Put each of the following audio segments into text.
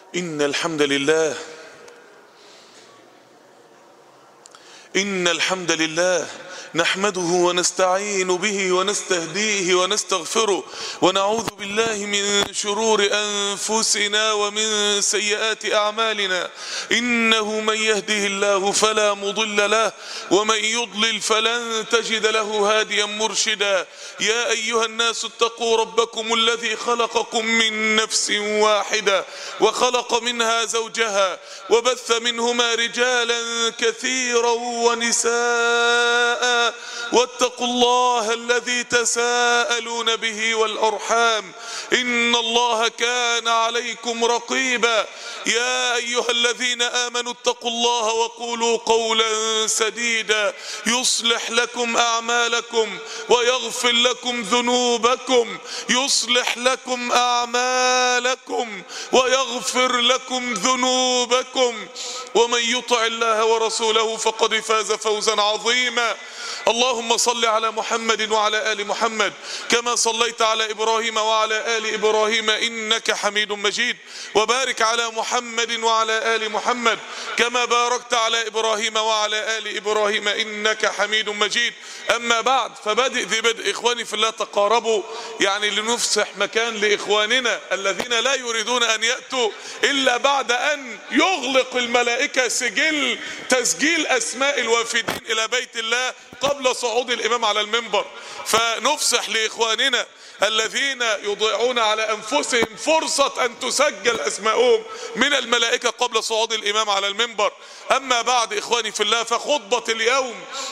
إن الحمد لله إن الحمد لله نحمده ونستعين به ونستهديه ونستغفره ونعوذ بالله من شرور أنفسنا ومن سيئات أعمالنا إنه من يهده الله فلا مضل له ومن يضلل فلن تجد له هاديا مرشدا يا أيها الناس اتقوا ربكم الذي خلقكم من نفس واحدة وخلق منها زوجها وبث منهما رجالا كثيرا ونساء واتقوا الله الذي تساءلون به والأرحام إن الله كان عليكم رقيبا يا أيها الذين آمنوا اتقوا الله وقولوا قولا سديدا يصلح لكم أعمالكم ويغفر لكم ذنوبكم يصلح لكم أعمالكم ويغفر لكم ذنوبكم ومن يطع الله ورسوله فقد فاز فوزا عظيما اللهم صل على محمد وعلى آل محمد كما صليت على إبراهيم وعلى آل إبراهيم إنك حميد مجيد وبارك على محمد وعلى آل محمد كما باركت على إبراهيم وعلى آل إبراهيم إنك حميد مجيد أما بعد فبادئ ذي بدء إخواني في الله تقاربوا يعني لنفسح مكان لإخواننا الذين لا يريدون أن يأتوا إلا بعد أن يغلق الملائكة سجل تسجيل أسماء الوافدين إلى بيت الله قبل صعود الإمام على المنبر فنفسح لإخواننا الذين يضيعون على أنفسهم فرصة أن تسجل أسماءهم من الملائكة قبل صعود الإمام على المنبر أما بعد إخواني في الله فخطبة اليوم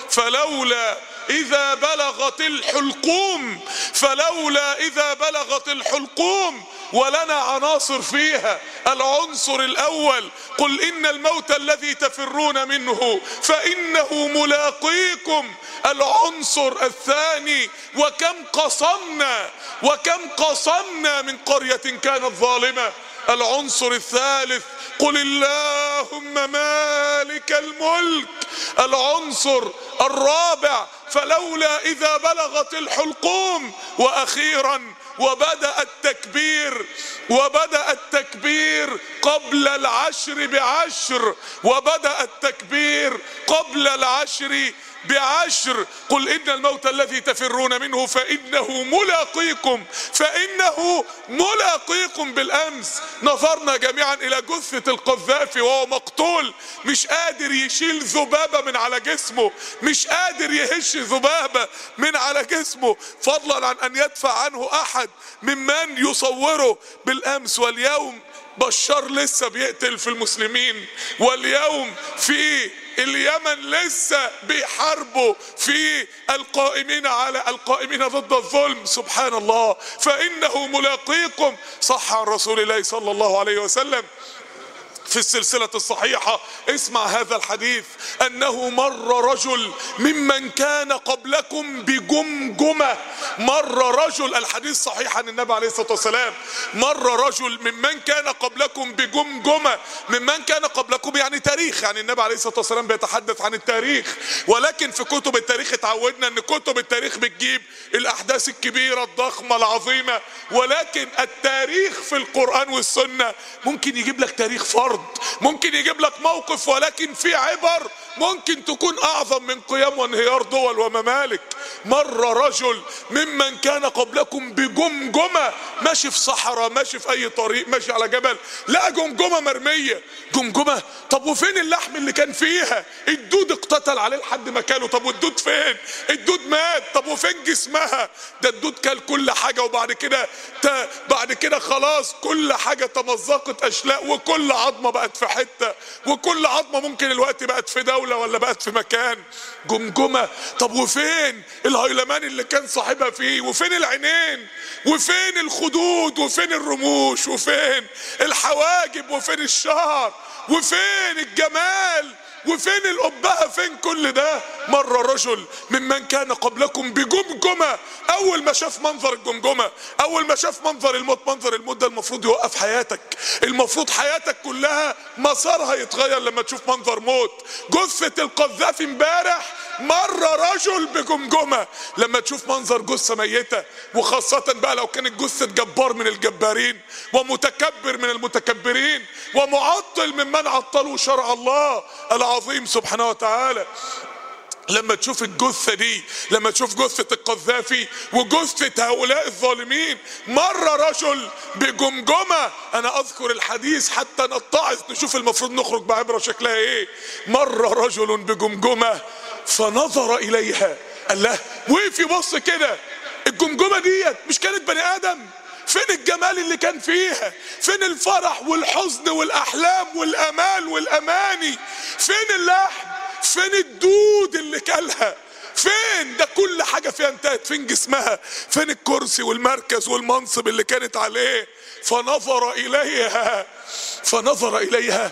فلولا إذا بلغت الحلقوم فلولا إذا بلغت الحلقوم ولنا عناصر فيها العنصر الأول قل إن الموت الذي تفرون منه فإنه ملاقيكم العنصر الثاني وكم قصمنا وكم قصمنا من قرية كانت ظالمة العنصر الثالث قل اللهم مالك الملك العنصر الرابع فلولا إذا بلغت الحلقوم وأخيرا وبدأ التكبير وبدأ التكبير قبل العشر بعشر وبدأ التكبير قبل العشر بعشر قل إن الموت الذي تفرون منه فإنه ملاقيكم فإنه ملاقيكم بالأمس نظرنا جميعا إلى جثة القذافي وهو مقتول مش قادر يشيل ذبابة من على جسمه مش قادر يهش ذبابة من على جسمه فضلا عن أن يدفع عنه أحد ممن يصوره بالأمس واليوم بشار لسه بيقتل في المسلمين واليوم في اليمن لسه بيحاربوا في القائمين على القائمين ضد الظلم سبحان الله فإنه ملاقيكم صح عن رسول الله صلى الله عليه وسلم في السلسلة الصحيحة اسمع هذا الحديث أنه مر رجل ممن كان قبلكم بجمجمة مر رجل الحديث صحيح عن النبي عليه الصلاة والسلام مر رجل ممن كان قبلكم بجمجمة ممن كان قبلكم يعني تاريخ يعني النبي عليه الصلاة والسلام بيتحدث عن التاريخ ولكن في كتب التاريخ اتعودنا ان كتب التاريخ بتجيب الاحداث الكبيرة الضخمة العظيمة ولكن التاريخ في القرآن والسنة ممكن يجيب لك تاريخ فرد ممكن يجيب لك موقف ولكن في عبر ممكن تكون اعظم من قيام وانهيار دول وممالك مر رجل ممن كان قبلكم بجمجمه ماشي في صحراء ماشي في اي طريق ماشي على جبل لا جمجمه مرميه جمجمه طب وفين اللحم اللي كان فيها الدود اقتتل عليه لحد ما كاله طب والدود فين الدود مات طب وفين جسمها ده الدود كل كل حاجه وبعد كده ت... بعد كده خلاص كل حاجه تمزقت اشلاء وكل عظمه بقت في حته وكل عظمه ممكن الوقت بقت في دوله ولا بقت في مكان جمجمه طب وفين الهيلمان اللي كان صاحبها فيه وفين العينين وفين الخدود وفين الرموش وفين الحواجب وفين الشعر وفين الجمال وفين الأبهة فين كل ده مر رجل ممن كان قبلكم بجمجمة أول ما شاف منظر الجمجمة أول ما شاف منظر الموت منظر الموت ده المفروض يوقف حياتك المفروض حياتك كلها مسارها يتغير لما تشوف منظر موت جثة القذافي امبارح مر رجل بجمجمة لما تشوف منظر جثة ميتة وخاصة بقى لو كانت جثة جبار من الجبارين ومتكبر من المتكبرين ومعطل ممن عطلوا شرع الله العظيم سبحانه وتعالى لما تشوف الجثة دي لما تشوف جثة القذافي وجثة هؤلاء الظالمين مر رجل بجمجمة انا اذكر الحديث حتى نتعظ نشوف المفروض نخرج بعبرة شكلها ايه مر رجل بجمجمة فنظر اليها قال له وقف يبص كده الجمجمة ديت مش كانت بني ادم فين الجمال اللي كان فيها فين الفرح والحزن والاحلام والامال والاماني فين اللحم فين الدود اللي كلها فين ده كل حاجة فيها انتهت فين جسمها فين الكرسي والمركز والمنصب اللي كانت عليه فنظر إليها فنظر إليها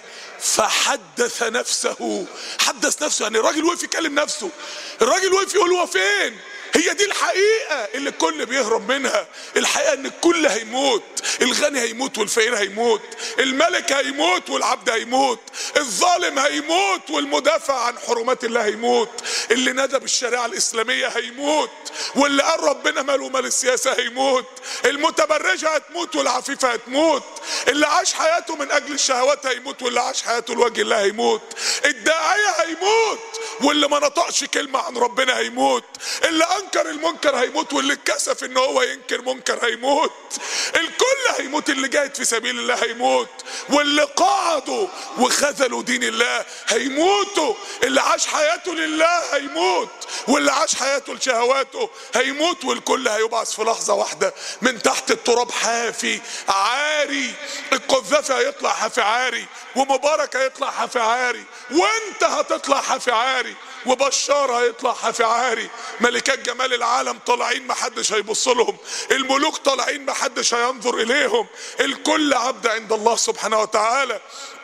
فحدث نفسه حدث نفسه يعني الراجل وقف يكلم نفسه الراجل وقف يقول هو فين هي دي الحقيقة اللي الكل بيهرب منها الحقيقة ان الكل هيموت الغني هيموت والفقير هيموت الملك هيموت والعبد هيموت الظالم هيموت والمدافع عن حرمات الله هيموت اللي ندى بالشريعة الإسلامية هيموت واللي قال ربنا ماله مال السياسة هيموت المتبرجة هتموت والعفيفة هتموت اللي عاش حياته من أجل الشهوات هيموت واللي عاش حياته لوجه الله هيموت الداعية هيموت واللي ما نطقش كلمة عن ربنا هيموت اللي انكر المنكر هيموت واللي اتكسف ان هو ينكر منكر هيموت الكل هيموت اللي جاهد في سبيل الله هيموت واللي قعدوا وخذلوا دين الله هيموتوا اللي عاش حياته لله هيموت واللي عاش حياته لشهواته هيموت والكل هيبعث في لحظة واحدة من تحت التراب حافي عاري القذافي هيطلع حافي عاري ومبارك هيطلع حافي عاري وانت هتطلع حافي عاري وبشار هيطلع حافي عاري ملكات جمال العالم طالعين محدش هيبص لهم الملوك طالعين محدش هينظر اليهم الكل عبد عند الله سبحانه وتعالى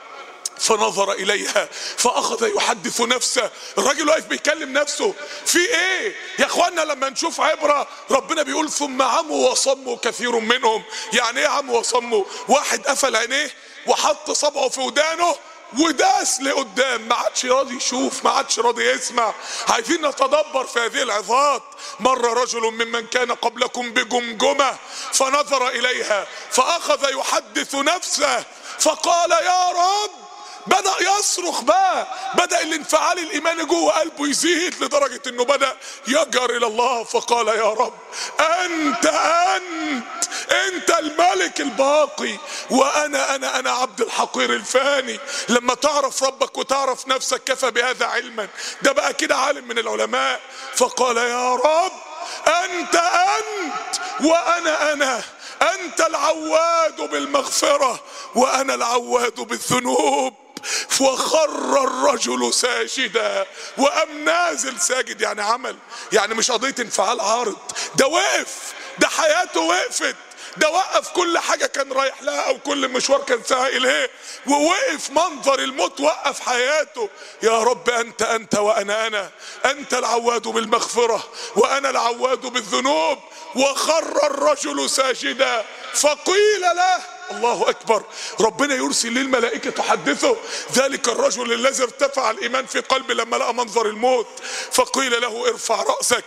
فنظر اليها فاخذ يحدث نفسه الراجل واقف بيكلم نفسه في ايه يا اخوانا لما نشوف عبره ربنا بيقول ثم عموا وصموا كثير منهم يعني ايه عموا وصموا واحد قفل عينيه وحط صبعه في ودانه وداس لقدام ما عادش راضي يشوف ما عادش راضي يسمع عايزين نتدبر في هذه العظات مر رجل ممن كان قبلكم بجمجمه فنظر اليها فاخذ يحدث نفسه فقال يا رب بدأ يصرخ بقى بدأ الانفعال الإيماني جوه قلبه يزيد لدرجة إنه بدأ يجر إلى الله فقال يا رب أنت أنت أنت الملك الباقي وأنا أنا أنا عبد الحقير الفاني لما تعرف ربك وتعرف نفسك كفى بهذا علما ده بقى كده عالم من العلماء فقال يا رب أنت أنت وأنا أنا أنت العواد بالمغفرة وأنا العواد بالذنوب وخر الرجل ساجدا وقام نازل ساجد يعني عمل يعني مش قضية انفعال عارض ده وقف ده حياته وقفت ده وقف كل حاجة كان رايح لها او كل مشوار كان ساعة اليه ووقف منظر الموت وقف حياته يا رب انت انت وانا انا انت العواد بالمغفرة وانا العواد بالذنوب وخر الرجل ساجدا فقيل له الله اكبر ربنا يرسل للملائكه تحدثه ذلك الرجل الذي ارتفع الايمان في قلبه لما لقى منظر الموت فقيل له ارفع راسك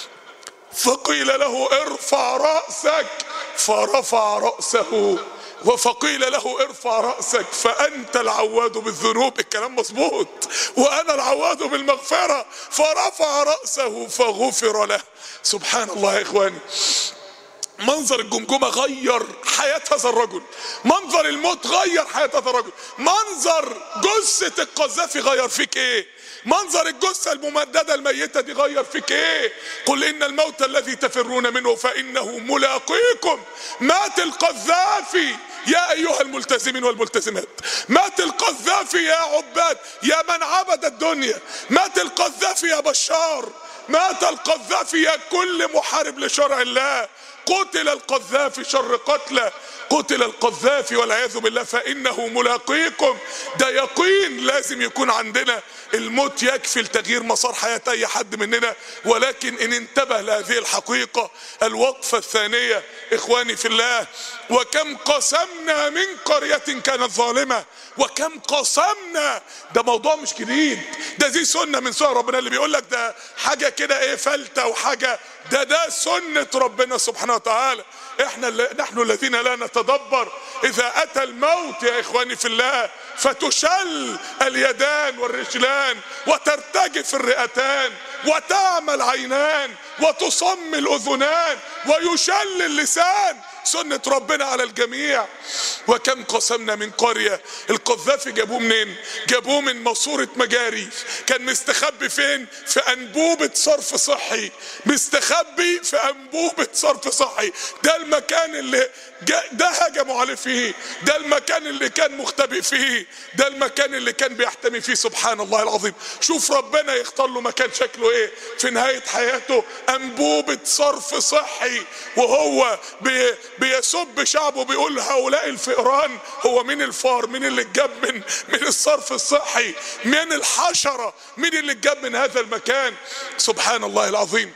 فقيل له ارفع راسك فرفع راسه وفقيل له ارفع رأسك فأنت العواد بالذنوب الكلام مظبوط وأنا العواد بالمغفرة فرفع رأسه فغفر له سبحان الله يا إخواني منظر الجمجمة غير حياة هذا الرجل منظر الموت غير حياة هذا الرجل منظر جثة القذافي غير فيك ايه منظر الجثة الممددة الميتة دي غير فيك ايه قل ان الموت الذي تفرون منه فانه ملاقيكم مات القذافي يا ايها الملتزمين والملتزمات مات القذافي يا عباد يا من عبد الدنيا مات القذافي يا بشار مات القذافي يا كل محارب لشرع الله قتل القذافي شر قتله قتل القذافي والعياذ بالله فانه ملاقيكم ده يقين لازم يكون عندنا الموت يكفي لتغيير مسار حياة اي حد مننا ولكن ان انتبه لهذه الحقيقة الوقفة الثانية اخواني في الله وكم قسمنا من قرية كانت ظالمة وكم قسمنا ده موضوع مش جديد ده دي سنة من سنة ربنا اللي بيقول لك ده حاجة كده ايه فلتة وحاجة ده ده سنة ربنا سبحانه وتعالى احنا اللي نحن الذين لا نتدبر اذا اتى الموت يا اخواني في الله فتشل اليدان والرجلان وترتجف الرئتان وتعمى العينان وتصم الاذنان ويشل اللسان سنة ربنا على الجميع وكم قسمنا من قرية القذافي جابوه منين جابوه من ماسورة مجاري كان مستخبي فين في أنبوبة صرف صحي مستخبي في أنبوبة صرف صحي ده المكان اللي ده هجموا عليه فيه ده المكان اللي كان مختبئ فيه ده المكان اللي كان بيحتمي فيه سبحان الله العظيم شوف ربنا يختار له مكان شكله ايه في نهاية حياته أنبوبة صرف صحي وهو بي بيسب شعبه بيقول هؤلاء الفئران هو مين الفار مين اللي اتجاب من من الصرف الصحي مين الحشرة مين اللي اتجاب من هذا المكان سبحان الله العظيم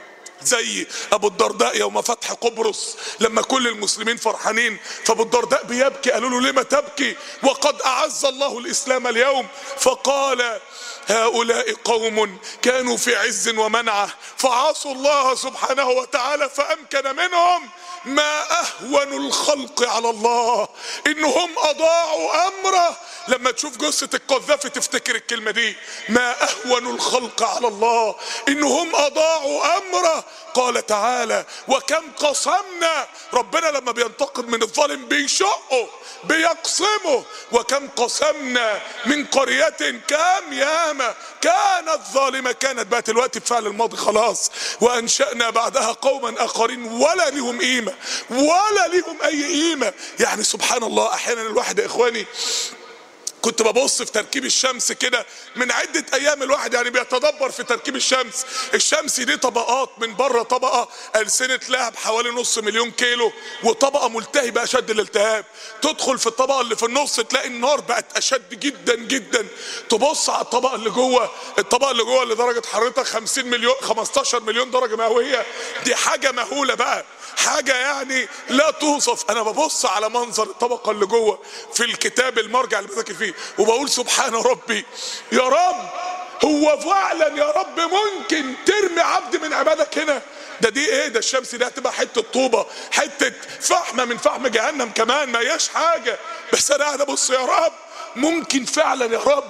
زي ابو الدرداء يوم فتح قبرص لما كل المسلمين فرحانين فابو الدرداء بيبكي قالوا له لما تبكي وقد اعز الله الاسلام اليوم فقال هؤلاء قوم كانوا في عز ومنعه فعصوا الله سبحانه وتعالى فامكن منهم ما اهون الخلق على الله انهم اضاعوا امره لما تشوف جثة القذافي تفتكر الكلمة دي ما اهون الخلق على الله انهم اضاعوا امره قال تعالى وكم قسمنا ربنا لما بينتقم من الظالم بيشقه بيقسمه وكم قسمنا من قرية كام ياما كانت ظالمة كانت بقت الوقت بفعل الماضي خلاص وانشأنا بعدها قوما اخرين ولا لهم قيمة ولا لهم اي قيمة يعني سبحان الله احيانا الواحد يا اخواني كنت ببص في تركيب الشمس كده من عدة ايام الواحد يعني بيتدبر في تركيب الشمس الشمس دي طبقات من بره طبقة ألسنة لهب حوالي نص مليون كيلو وطبقة ملتهبة اشد الالتهاب تدخل في الطبقة اللي في النص تلاقي النار بقت اشد جدا جدا تبص على الطبقة اللي جوه الطبقة اللي جوه اللي درجة حرارتها 50 مليون 15 مليون درجة مئوية دي حاجة مهولة بقى حاجة يعني لا توصف انا ببص على منظر الطبقة اللي جوه في الكتاب المرجع اللي بذاكر فيه وبقول سبحان ربي يا رب هو فعلا يا رب ممكن ترمي عبد من عبادك هنا ده دي ايه ده الشمس دي هتبقى حته طوبه حته فحمه من فحم جهنم كمان ما هياش حاجه بس انا قاعد ابص يا رب ممكن فعلا يا رب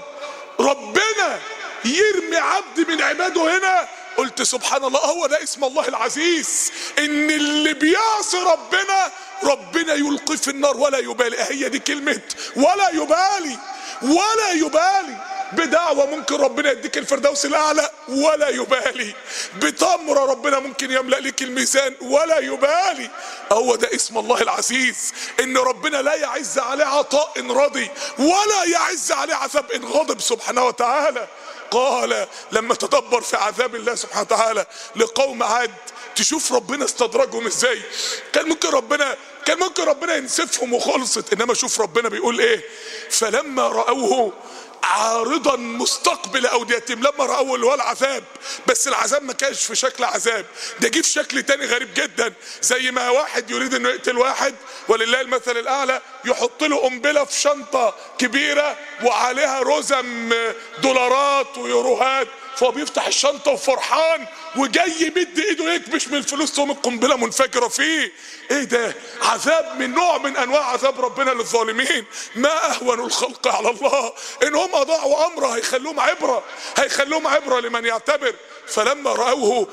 ربنا يرمي عبد من عباده هنا قلت سبحان الله هو ده اسم الله العزيز ان اللي بيعصي ربنا ربنا يلقي في النار ولا يبالي هي دي كلمة ولا يبالي ولا يبالي بدعوة ممكن ربنا يديك الفردوس الأعلى ولا يبالي بتمرة ربنا ممكن يملأ لك الميزان ولا يبالي هو ده اسم الله العزيز إن ربنا لا يعز عليه عطاء إن رضي ولا يعز عليه عذاب إن غضب سبحانه وتعالى قال لما تدبر في عذاب الله سبحانه وتعالى لقوم عاد تشوف ربنا استدرجهم ازاي كان ممكن ربنا كان ممكن ربنا ينسفهم وخلصت انما شوف ربنا بيقول ايه فلما رأوه عارضا مستقبل اوديتهم لما راوا اللي هو العذاب بس العذاب ما كانش في شكل عذاب ده جه في شكل تاني غريب جدا زي ما واحد يريد انه يقتل واحد ولله المثل الاعلى يحط له قنبله في شنطه كبيره وعليها رزم دولارات ويوروهات فهو بيفتح الشنطه وفرحان وجاي يمد ايده يكبش من الفلوس تقوم القنبله منفجره فيه ايه ده عذاب من نوع من انواع عذاب ربنا للظالمين ما اهون الخلق على الله ان هم اضاعوا امره هيخلوهم عبره هيخلوهم عبره لمن يعتبر فلما راوه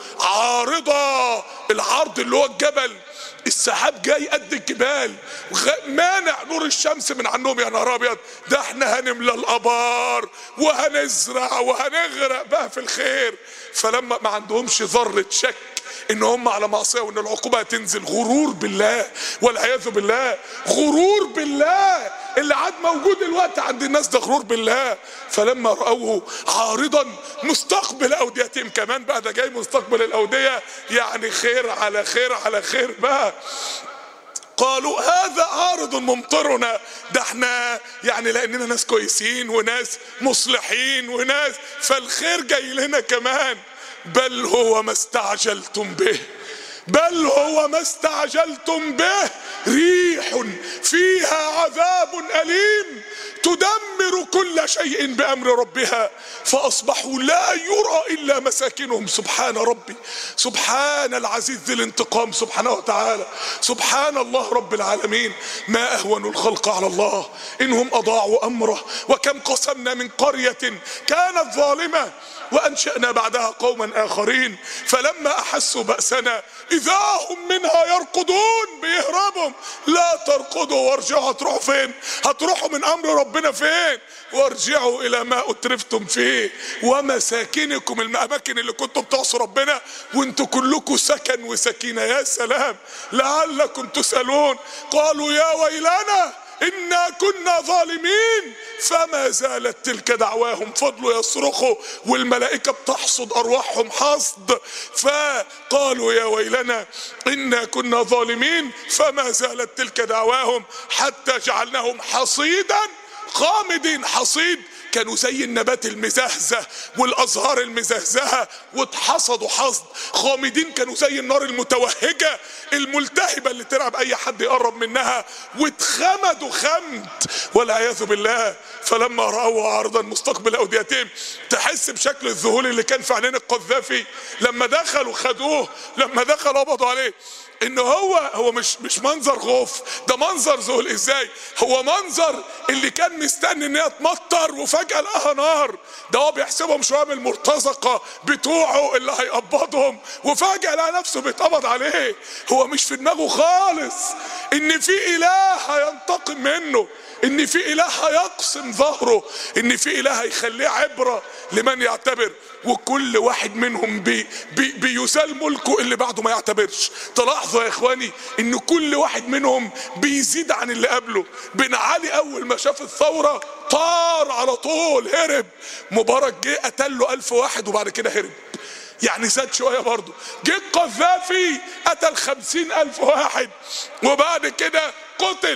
عارضه العرض اللي هو الجبل السحاب جاي قد الجبال مانع نور الشمس من عنهم يا نهار ابيض ده احنا هنملى الابار وهنزرع وهنغرق بقى في الخير فلما ما عندهمش ذره شك ان هم على معصيه وان العقوبه هتنزل غرور بالله والعياذ بالله غرور بالله اللي عاد موجود الوقت عند الناس ده غرور بالله فلما راوه عارضا مستقبل اوديتهم كمان بقى ده جاي مستقبل الاوديه يعني خير على خير على خير بقى قالوا هذا عارض ممطرنا ده احنا يعني لاننا ناس كويسين وناس مصلحين وناس فالخير جاي لنا كمان بل هو ما استعجلتم به بل هو ما استعجلتم به ريح فيها عذاب اليم تدمر كل شيء بامر ربها فاصبحوا لا يرى الا مساكنهم سبحان ربي سبحان العزيز ذي الانتقام سبحانه وتعالى سبحان الله رب العالمين ما اهون الخلق على الله انهم اضاعوا امره وكم قسمنا من قريه كانت ظالمه وانشانا بعدها قوما اخرين فلما احسوا باسنا اذا هم منها يرقدون بيهربوا لا ترقدوا وارجعوا هتروحوا فين هتروحوا من امر ربنا فين وارجعوا الى ما اترفتم فيه ومساكنكم الاماكن اللي كنتم بتعصوا ربنا وانتوا كلكم سكن وسكينه يا سلام لعلكم تسالون قالوا يا ويلنا انا كنا ظالمين فما زالت تلك دعواهم فضلوا يصرخوا والملائكه بتحصد ارواحهم حصد فقالوا يا ويلنا انا كنا ظالمين فما زالت تلك دعواهم حتى جعلناهم حصيدا خامدين حصيد كانوا زي النبات المزهزه والازهار المزهزهه واتحصدوا حصد خامدين كانوا زي النار المتوهجه الملتهبه اللي ترعب اي حد يقرب منها واتخمدوا خمد والعياذ بالله فلما راوا عرضا مستقبل اوديتهم تحس بشكل الذهول اللي كان في عينين القذافي لما دخلوا خدوه لما دخلوا قبضوا عليه ان هو هو مش مش منظر خوف ده منظر ذهول ازاي هو منظر اللي كان مستني ان هي تمطر وفجاه لقاها نار ده هو بيحسبهم شويه من المرتزقه بتوعه اللي هيقبضهم وفجاه لقى نفسه بيتقبض عليه هو مش في دماغه خالص ان في اله هينتقم منه ان في اله هيقسم ظهره ان في اله هيخليه عبره لمن يعتبر وكل واحد منهم بي بي بيزال ملكه اللي بعده ما يعتبرش تلاحظوا يا اخواني ان كل واحد منهم بيزيد عن اللي قبله بن علي اول ما شاف الثوره طار على طول هرب مبارك جه قتل له ألف واحد وبعد كده هرب يعني زاد شوية برضه جه القذافي قتل خمسين ألف واحد وبعد كده قتل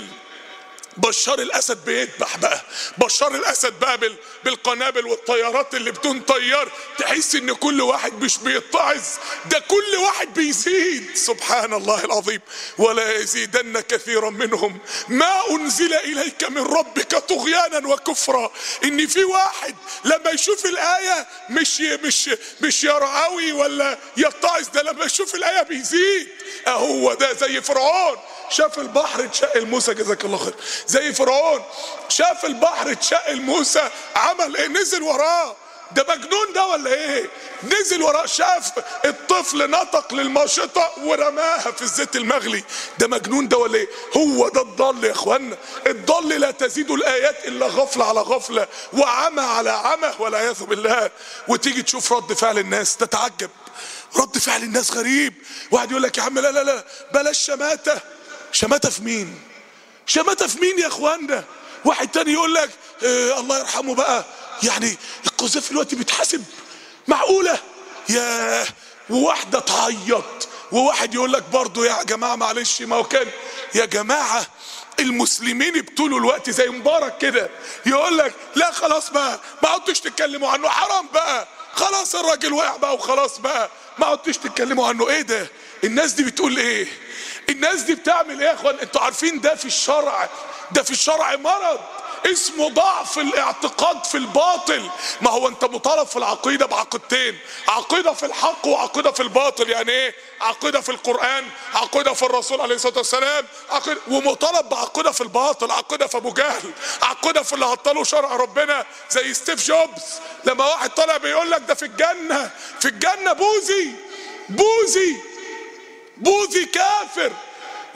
بشار الاسد بيذبح بقى بشار الاسد بقى بال... بالقنابل والطيارات اللي بدون طيار تحس ان كل واحد مش بيتعظ ده كل واحد بيزيد سبحان الله العظيم ولا يزيدن كثيرا منهم ما انزل اليك من ربك طغيانا وكفرا ان في واحد لما يشوف الايه مش مش مش يرعوي ولا يتعظ ده لما يشوف الايه بيزيد اهو ده زي فرعون شاف البحر اتشق لموسى جزاك الله خير زي فرعون شاف البحر اتشق لموسى عمل ايه نزل وراه ده مجنون ده ولا ايه نزل وراه شاف الطفل نطق للماشطة ورماها في الزيت المغلي ده مجنون ده ولا ايه هو ده الضل يا اخوانا الضل لا تزيد الايات الا غفلة على غفلة وعمى على عمى والعياذ بالله وتيجي تشوف رد فعل الناس تتعجب رد فعل الناس غريب واحد يقول لك يا عم لا لا لا بلاش شماتة شماتة في مين شماتة في مين يا اخوانا واحد تاني يقول لك اه الله يرحمه بقى يعني القذافي دلوقتي بيتحاسب معقولة يا وواحدة تعيط وواحد يقول لك برضه يا جماعة معلش ما هو كان يا جماعة المسلمين ابتلوا الوقت زي مبارك كده يقول لك لا خلاص بقى ما عدتش تتكلموا عنه حرام بقى خلاص الراجل وقع بقى وخلاص بقى ما عدتش تتكلموا عنه ايه ده الناس دي بتقول ايه الناس دي بتعمل ايه يا اخوان انتوا عارفين ده في الشرع ده في الشرع مرض اسمه ضعف الاعتقاد في الباطل ما هو انت مطالب في العقيدة بعقيدتين عقيدة في الحق وعقيدة في الباطل يعني ايه عقيدة في القرآن عقيدة في الرسول عليه الصلاة والسلام عقيدة ومطالب بعقيدة في الباطل عقيدة في ابو جهل عقيدة في اللي هطلوا شرع ربنا زي ستيف جوبز لما واحد طالع بيقول لك ده في الجنة في الجنة بوذي بوذي بوذي كافر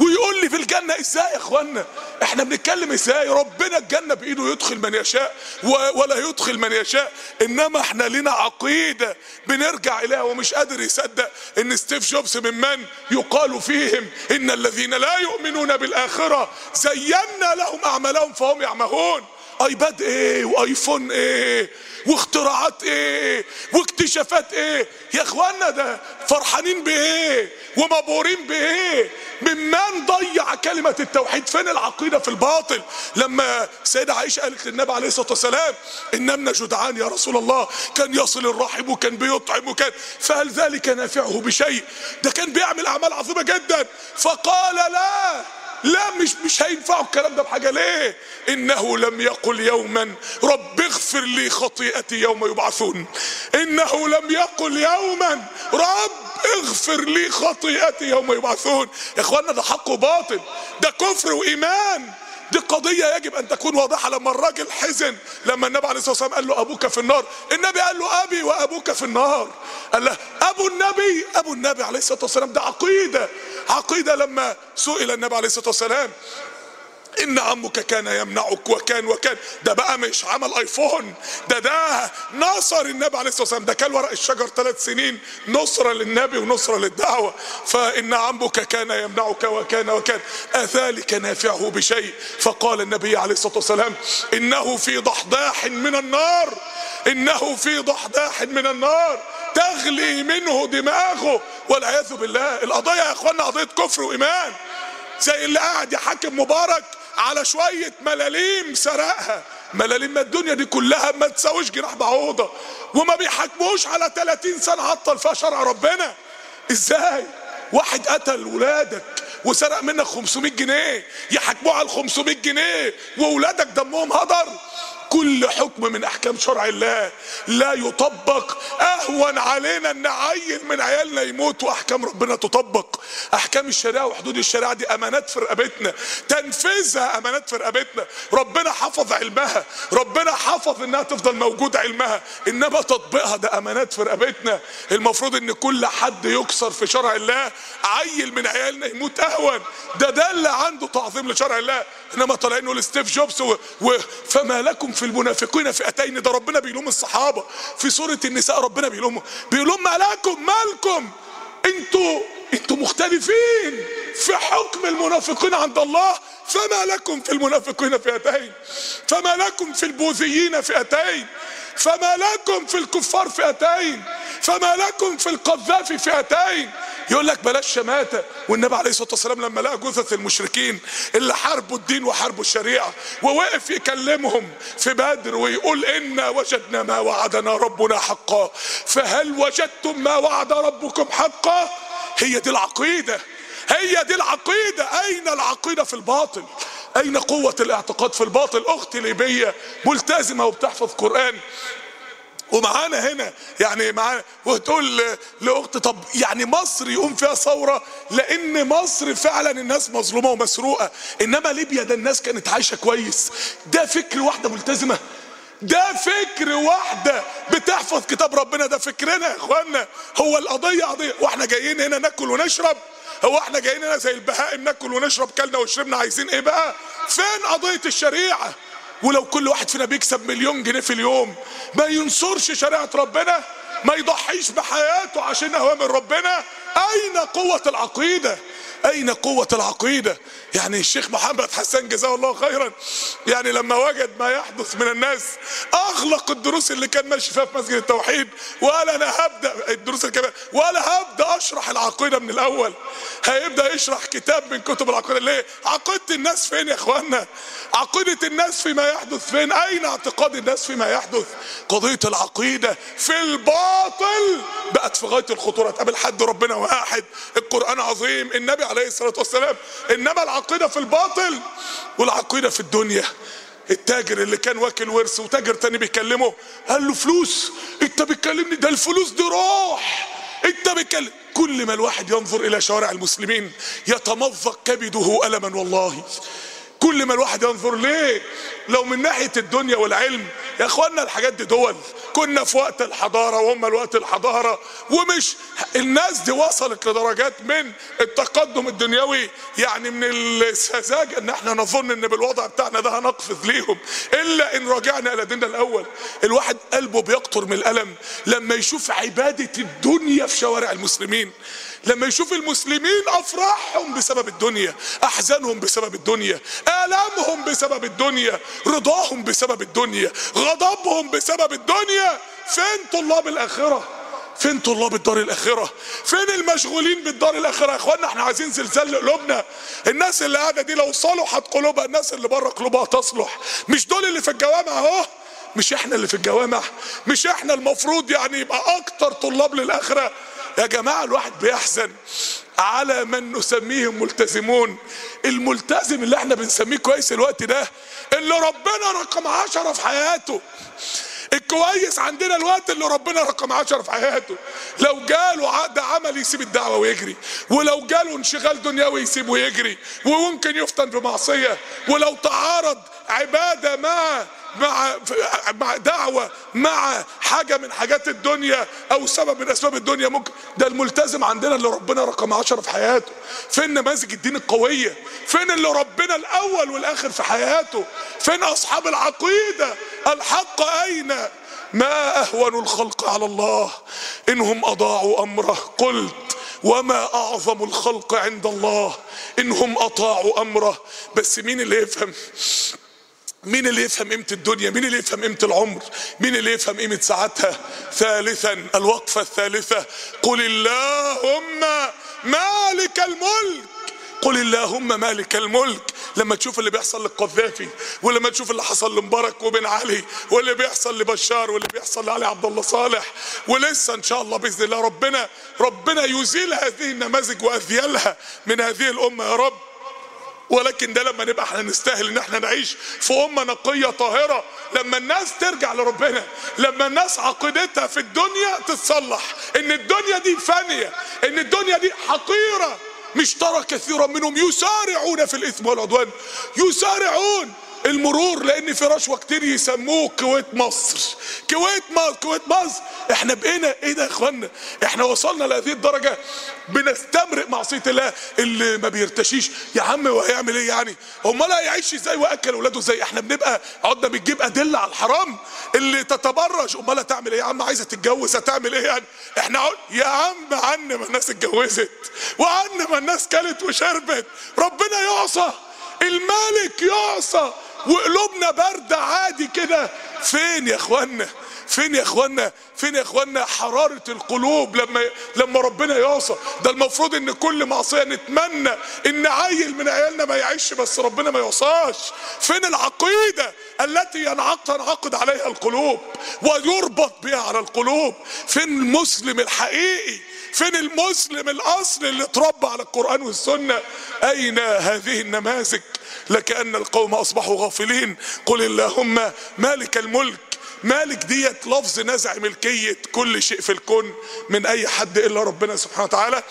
ويقول لي في الجنة ازاي يا اخوانا احنا بنتكلم ازاي ربنا الجنة بايده يدخل من يشاء ولا يدخل من يشاء انما احنا لنا عقيدة بنرجع اليها ومش قادر يصدق ان ستيف جوبز ممن يقال فيهم ان الذين لا يؤمنون بالاخرة زينا لهم اعمالهم فهم يعمهون ايباد ايه وايفون ايه واختراعات ايه واكتشافات ايه يا اخوانا ده فرحانين بايه ومبهورين بايه ممن ضيع كلمة التوحيد فين العقيدة في الباطل لما سيدة عائشة قالت للنبي عليه الصلاة والسلام إننا جدعان يا رسول الله كان يصل الرحم وكان بيطعم وكان فهل ذلك نافعه بشيء ده كان بيعمل أعمال عظيمة جدا فقال لا لا مش مش هينفعوا الكلام ده بحاجه ليه انه لم يقل يوما رب اغفر لي خطيئتي يوم يبعثون انه لم يقل يوما رب اغفر لي خطيئتي يوم يبعثون يا اخوانا ده حق وباطل ده كفر وايمان دي قضية يجب أن تكون واضحة لما الراجل حزن لما النبي عليه الصلاة والسلام قال له أبوك في النار النبي قال له أبي وأبوك في النار قال له أبو النبي أبو النبي عليه الصلاة والسلام ده عقيدة عقيدة لما سئل النبي عليه الصلاة والسلام ان عمك كان يمنعك وكان وكان ده بقى مش عمل ايفون ده ده نصر النبي عليه الصلاه والسلام ده كان ورق الشجر ثلاث سنين نصره للنبي ونصره للدعوه فان عمك كان يمنعك وكان وكان اذلك نافعه بشيء فقال النبي عليه الصلاه والسلام انه في ضحضاح من النار انه في ضحضاح من النار تغلي منه دماغه والعياذ بالله القضيه يا اخوانا قضيه كفر وايمان زي اللي قاعد يحاكم مبارك على شوية ملاليم سرقها ملاليم ما الدنيا دي كلها ما تساويش جناح بعوضة وما بيحاكموش على 30 سنة عطل فيها شرع ربنا ازاي واحد قتل ولادك وسرق منك 500 جنيه يحاكموه على ال 500 جنيه وولادك دمهم هدر كل حكم من احكام شرع الله لا يطبق اهون علينا ان عيل من عيالنا يموت واحكام ربنا تطبق احكام الشريعه وحدود الشريعه دي امانات في رقبتنا تنفيذها امانات في رقبتنا ربنا حفظ علمها ربنا حفظ انها تفضل موجود علمها انما تطبيقها ده امانات في رقبتنا المفروض ان كل حد يكسر في شرع الله عيل من عيالنا يموت اهون ده ده اللي عنده تعظيم لشرع الله انما طالعين نقول ستيف جوبز و... و... فما لكم في المنافقين فئتين ده ربنا بيلوم الصحابه في سوره النساء ربنا بيلوم بيلوم ما لكم مالكم انتوا انتوا مختلفين في حكم المنافقين عند الله فما لكم في المنافقين فئتين فما لكم في البوذيين فئتين فما لكم في الكفار فئتين فما لكم في القذاف فئتين يقول لك بلاش شماتة والنبي عليه الصلاة والسلام لما لقى جثث المشركين اللي حاربوا الدين وحاربوا الشريعة ووقف يكلمهم في بدر ويقول إنا وجدنا ما وعدنا ربنا حقا فهل وجدتم ما وعد ربكم حقا هي دي العقيدة هي دي العقيدة أين العقيدة في الباطل أين قوة الاعتقاد في الباطل أختي ليبية ملتزمة وبتحفظ قرآن ومعانا هنا يعني معانا وتقول لاخت طب يعني مصر يقوم فيها ثوره لان مصر فعلا الناس مظلومه ومسروقه انما ليبيا ده الناس كانت عايشه كويس ده فكر واحده ملتزمه ده فكر واحدة بتحفظ كتاب ربنا ده فكرنا يا اخوانا هو القضية قضية واحنا جايين هنا ناكل ونشرب هو احنا جايين هنا زي البهائم ناكل ونشرب كلنا وشربنا عايزين ايه بقى فين قضية الشريعة ولو كل واحد فينا بيكسب مليون جنيه في اليوم ما ينصرش شريعة ربنا ما يضحيش بحياته عشان اوامر ربنا اين قوة العقيدة اين قوة العقيدة يعني الشيخ محمد حسان جزاه الله خيرا يعني لما وجد ما يحدث من الناس اغلق الدروس اللي كان ماشي فيها في مسجد التوحيد وقال انا هبدا الدروس الكبيره ولا هبدا اشرح العقيده من الاول هيبدا يشرح كتاب من كتب العقيده ليه عقيده الناس فين يا اخوانا عقيده الناس فيما يحدث فين اين اعتقاد الناس فيما يحدث قضيه العقيده في الباطل بقت في غايه الخطوره تقابل حد ربنا واحد القران عظيم النبي عليه الصلاه والسلام انما العقيده في الباطل والعقيده في الدنيا التاجر اللي كان واكل ورث وتاجر تاني بيكلمه قال له فلوس انت بتكلمني ده الفلوس دي روح انت بتكلم كل ما الواحد ينظر الى شوارع المسلمين يتمزق كبده الما والله كل ما الواحد ينظر ليه لو من ناحيه الدنيا والعلم يا اخوانا الحاجات دي دول كنا في وقت الحضاره وهم الوقت الحضاره ومش الناس دي وصلت لدرجات من التقدم الدنيوي يعني من السذاجه ان احنا نظن ان بالوضع بتاعنا ده هنقفز ليهم الا ان رجعنا الى ديننا الاول الواحد قلبه بيقطر من الالم لما يشوف عباده الدنيا في شوارع المسلمين لما يشوف المسلمين افراحهم بسبب الدنيا احزانهم بسبب الدنيا الامهم بسبب الدنيا رضاهم بسبب الدنيا غضبهم بسبب الدنيا فين طلاب الاخره فين طلاب الدار الاخره فين المشغولين بالدار الاخره يا اخوانا احنا عايزين زلزال لقلوبنا الناس اللي قاعده دي لو صلحت قلوبها الناس اللي بره قلوبها تصلح مش دول اللي في الجوامع اهو مش احنا اللي في الجوامع مش احنا المفروض يعني يبقى اكتر طلاب للاخره يا جماعة الواحد بيحزن على من نسميهم ملتزمون الملتزم اللي احنا بنسميه كويس الوقت ده اللي ربنا رقم عشرة في حياته الكويس عندنا الوقت اللي ربنا رقم عشرة في حياته لو جاله عقد عمل يسيب الدعوة ويجري ولو جاله انشغال دنيوي يسيب ويجري وممكن يفتن بمعصية ولو تعارض عبادة مع مع مع دعوة مع حاجة من حاجات الدنيا أو سبب من أسباب الدنيا ممكن ده الملتزم عندنا اللي ربنا رقم عشرة في حياته فين نماذج الدين القوية فين اللي ربنا الأول والآخر في حياته فين أصحاب العقيدة الحق أين ما أهون الخلق على الله إنهم أضاعوا أمره قلت وما أعظم الخلق عند الله إنهم أطاعوا أمره بس مين اللي يفهم مين اللي يفهم قيمة الدنيا مين اللي يفهم قيمة العمر مين اللي يفهم قيمة ساعتها ثالثا الوقفة الثالثة قل اللهم مالك الملك قل اللهم مالك الملك لما تشوف اللي بيحصل للقذافي ولما تشوف اللي حصل لمبارك وبن علي واللي بيحصل لبشار واللي بيحصل لعلي عبد الله صالح ولسه ان شاء الله باذن الله ربنا ربنا يزيل هذه النماذج واذيالها من هذه الامه يا رب ولكن ده لما نبقى احنا نستاهل ان احنا نعيش في امه نقيه طاهره لما الناس ترجع لربنا لما الناس عقيدتها في الدنيا تتصلح ان الدنيا دي فانيه ان الدنيا دي حقيره مش ترى كثيرا منهم يسارعون في الاثم والعدوان يسارعون المرور لان في رشوه كتير يسموه كويت مصر كويت مصر كويت مصر احنا بقينا ايه ده يا اخوانا احنا وصلنا لهذه الدرجه بنستمرئ معصيه الله اللي ما بيرتشيش يا عم وهيعمل ايه يعني امال هيعيش ازاي واكل اولاده ازاي احنا بنبقى عدنا بنجيب ادله على الحرام اللي تتبرج امال هتعمل ايه يا عم عايزه تتجوز هتعمل ايه يعني احنا عد... يا عم عن ما الناس اتجوزت وعن ما الناس كلت وشربت ربنا يعصى الملك يعصى وقلوبنا باردة عادي كده فين يا اخوانا فين يا اخوانا فين يا اخوانا حرارة القلوب لما لما ربنا يعصى ده المفروض ان كل معصية نتمنى ان عيل من عيالنا ما يعيش بس ربنا ما يعصاش فين العقيدة التي ينعقد تنعقد عليها القلوب ويربط بها على القلوب فين المسلم الحقيقي فين المسلم الاصل اللي اتربى على القرآن والسنة اين هذه النماذج لكأن القوم اصبحوا غافلين قل اللهم مالك الملك مالك ديت لفظ نزع ملكية كل شيء في الكون من اي حد الا ربنا سبحانه وتعالى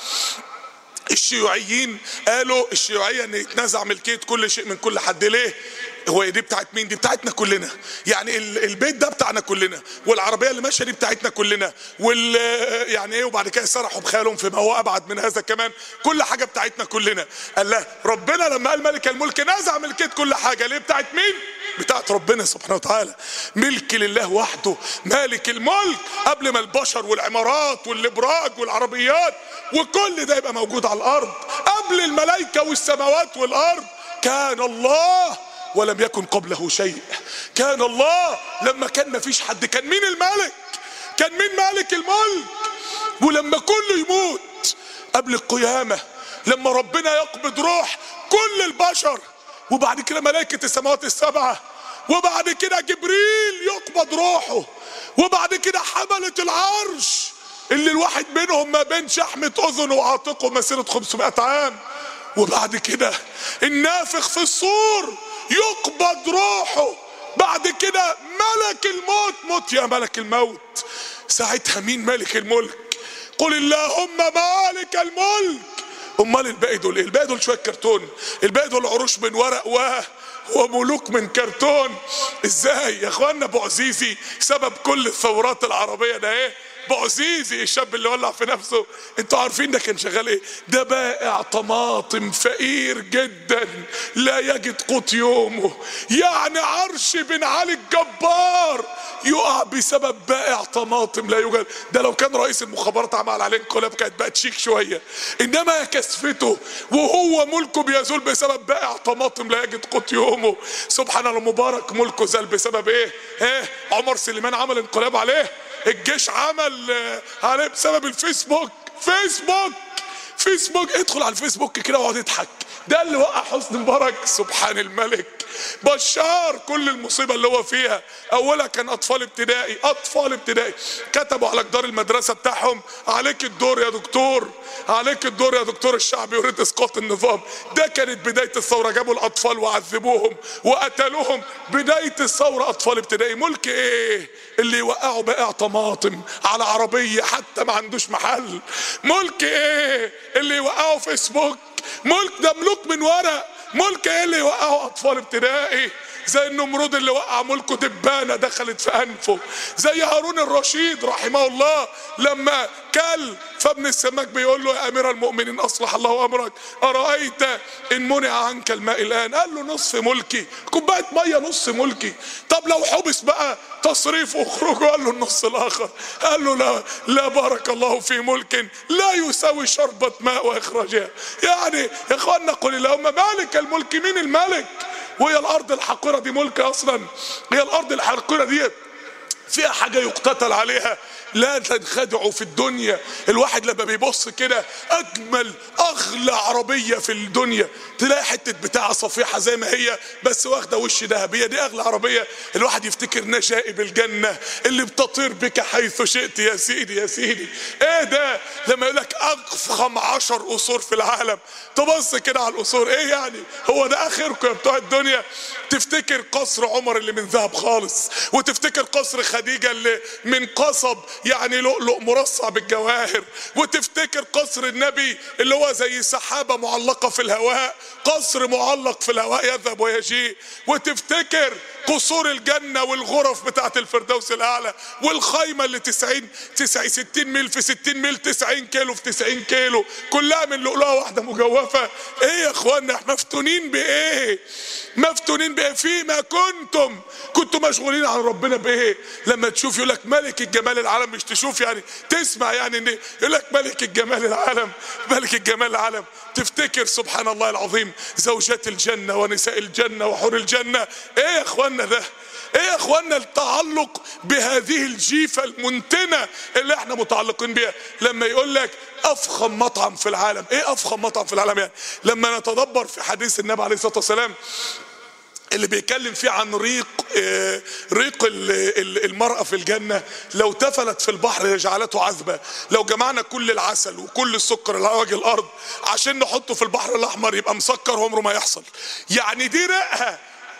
الشيوعيين قالوا الشيوعية ان يتنازع ملكية كل شيء من كل حد ليه هو دي بتاعت مين دي بتاعتنا كلنا يعني البيت ده بتاعنا كلنا والعربيه اللي ماشيه دي بتاعتنا كلنا وال يعني ايه وبعد كده سرحوا بخيالهم فيما هو ابعد من هذا كمان كل حاجه بتاعتنا كلنا قال لا ربنا لما قال ملك الملك نزع ملكيه كل حاجه ليه بتاعت مين بتاعت ربنا سبحانه وتعالى ملك لله وحده مالك الملك قبل ما البشر والعمارات والابراج والعربيات وكل ده يبقى موجود على الارض قبل الملائكه والسماوات والارض كان الله ولم يكن قبله شيء كان الله لما كان مفيش حد كان مين الملك كان مين مالك الملك ولما كله يموت قبل القيامة لما ربنا يقبض روح كل البشر وبعد كده ملائكة السماوات السبعة وبعد كده جبريل يقبض روحه وبعد كده حملة العرش اللي الواحد منهم ما بين شحمة أذنه وعاتقه مسيرة 500 عام وبعد كده النافخ في الصور يقبض روحه بعد كده ملك الموت موت يا ملك الموت ساعتها مين ملك الملك قل اللهم مالك الملك امال الباقي دول ايه الباقي دول شويه كرتون الباقي دول عروش من ورق و وملوك من كرتون ازاي يا اخوانا ابو عزيزي سبب كل الثورات العربيه ده ايه بوعزيزي الشاب اللي ولع في نفسه انتوا عارفين ده كان شغال ايه ده بائع طماطم فقير جدا لا يجد قوت يومه يعني عرش بن علي الجبار يقع بسبب بائع طماطم لا يوجد ده لو كان رئيس المخابرات عمل عليه انقلاب كانت بقت شيك شويه انما كسفته وهو ملكه بيزول بسبب بائع طماطم لا يجد قوت يومه سبحان الله مبارك ملكه زال بسبب ايه ايه عمر سليمان عمل انقلاب عليه الجيش عمل عليه بسبب الفيسبوك فيسبوك فيسبوك ادخل على الفيسبوك كده واقعد اضحك ده اللي وقع حسني مبارك سبحان الملك بشار كل المصيبه اللي هو فيها اولها كان اطفال ابتدائي اطفال ابتدائي كتبوا على جدار المدرسه بتاعهم عليك الدور يا دكتور عليك الدور يا دكتور الشعب يريد اسقاط النظام ده كانت بدايه الثوره جابوا الاطفال وعذبوهم وقتلوهم بدايه الثوره اطفال ابتدائي ملك ايه اللي يوقعوا بائع طماطم على عربيه حتى ما عندوش محل ملك ايه اللي يوقعوا فيسبوك ملك ده ملوك من ورق ملك ايه اللي يوقعوا اطفال ابتدائي زي النمرود اللي وقع ملكه دبانه دخلت في انفه زي هارون الرشيد رحمه الله لما كل فابن السماك بيقول له يا امير المؤمنين اصلح الله امرك ارايت ان منع عنك الماء الان قال له نصف ملكي كوبايه ميه نص ملكي طب لو حبس بقى تصريف اخرجه قال له النص الاخر قال له لا لا بارك الله في ملك لا يساوي شربة ماء واخراجها يعني يا اخوانا قل اللهم مالك الملك مين الملك وهي الارض الحقيره دي ملك اصلا هي الارض الحقيره دي فيها حاجه يقتتل عليها لا تنخدعوا في الدنيا الواحد لما بيبص كده اجمل اغلى عربيه في الدنيا تلاقي حته بتاعه صفيحه زي ما هي بس واخده وش ذهب هي دي اغلى عربيه الواحد يفتكر نشائب الجنه اللي بتطير بك حيث شئت يا سيدي يا سيدي ايه ده لما يقول لك افخم عشر قصور في العالم تبص كده على القصور ايه يعني هو ده اخركم يا بتوع الدنيا تفتكر قصر عمر اللي من ذهب خالص وتفتكر قصر خديجه اللي من قصب يعني لؤلؤ مرصع بالجواهر وتفتكر قصر النبي اللي هو زي سحابة معلقة في الهواء قصر معلق في الهواء يذهب ويجيء وتفتكر قصور الجنة والغرف بتاعت الفردوس الأعلى والخيمة اللي 90 90 60 ميل في 60 ميل 90 كيلو في 90 كيلو كلها من لؤلؤة واحدة مجوفة إيه يا إخوانا إحنا مفتونين بإيه؟ مفتونين بإيه؟ فيما كنتم كنتم مشغولين عن ربنا بإيه؟ لما تشوف يقول لك ملك الجمال العالم مش تشوف يعني تسمع يعني إن يقول لك ملك الجمال العالم ملك الجمال العالم تفتكر سبحان الله العظيم زوجات الجنة ونساء الجنة وحور الجنة ايه يا اخوانا ده ايه يا اخوانا التعلق بهذه الجيفة المنتنة اللي احنا متعلقين بيها لما يقول لك افخم مطعم في العالم ايه افخم مطعم في العالم يعني لما نتدبر في حديث النبي عليه الصلاة والسلام اللي بيتكلم فيه عن ريق آه، ريق ال- ال- المرأة في الجنة لو تفلت في البحر لجعلته عذبة لو جمعنا كل العسل وكل السكر اللي على وجه الأرض عشان نحطه في البحر الأحمر يبقى مسكر عمره ما يحصل يعني دي ريقها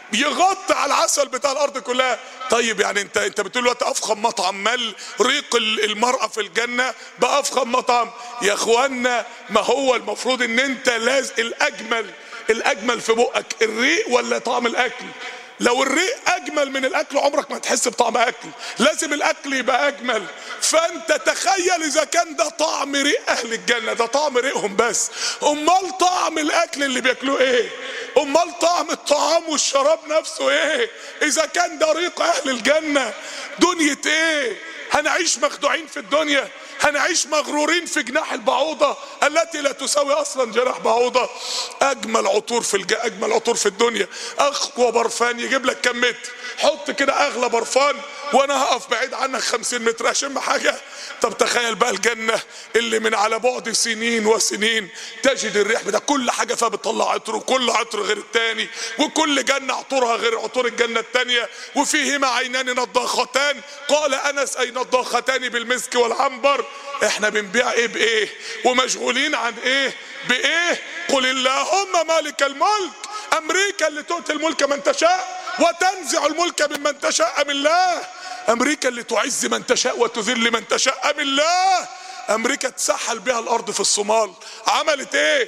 يغطي على العسل بتاع الارض كلها طيب يعني انت انت بتقول دلوقتي افخم مطعم مال ريق ال- المراه في الجنه بافخم مطعم يا اخوانا ما هو المفروض ان انت لازم الاجمل الاجمل في بقك الريق ولا طعم الاكل لو الريق اجمل من الاكل عمرك ما تحس بطعم اكل لازم الاكل يبقى اجمل فانت تخيل اذا كان ده طعم ريق اهل الجنه ده طعم ريقهم بس امال طعم الاكل اللي بياكلوه ايه امال طعم الطعام والشراب نفسه ايه اذا كان ده ريق اهل الجنه دنيا ايه هنعيش مخدوعين في الدنيا هنعيش مغرورين في جناح البعوضة التي لا تساوي أصلا جناح بعوضة أجمل عطور في الج... أجمل عطور في الدنيا أقوى برفان يجيب لك كم متر حط كده أغلى برفان وأنا هقف بعيد عنك خمسين متر أشم حاجة طب تخيل بقى الجنة اللي من على بعد سنين وسنين تجد الريح ده كل حاجة فيها بتطلع عطر وكل عطر غير التاني وكل جنة عطورها غير عطور الجنة التانية وفيهما عينان نضاختان قال أنس أي نضاختان بالمسك والعنبر احنا بنبيع ايه بايه ومشغولين عن ايه بايه قل اللهم مالك الملك امريكا اللي تؤتي الملك من تشاء وتنزع الملك ممن تشاء من الله امريكا اللي تعز من تشاء وتذل من تشاء من الله امريكا تسحل بها الارض في الصومال عملت ايه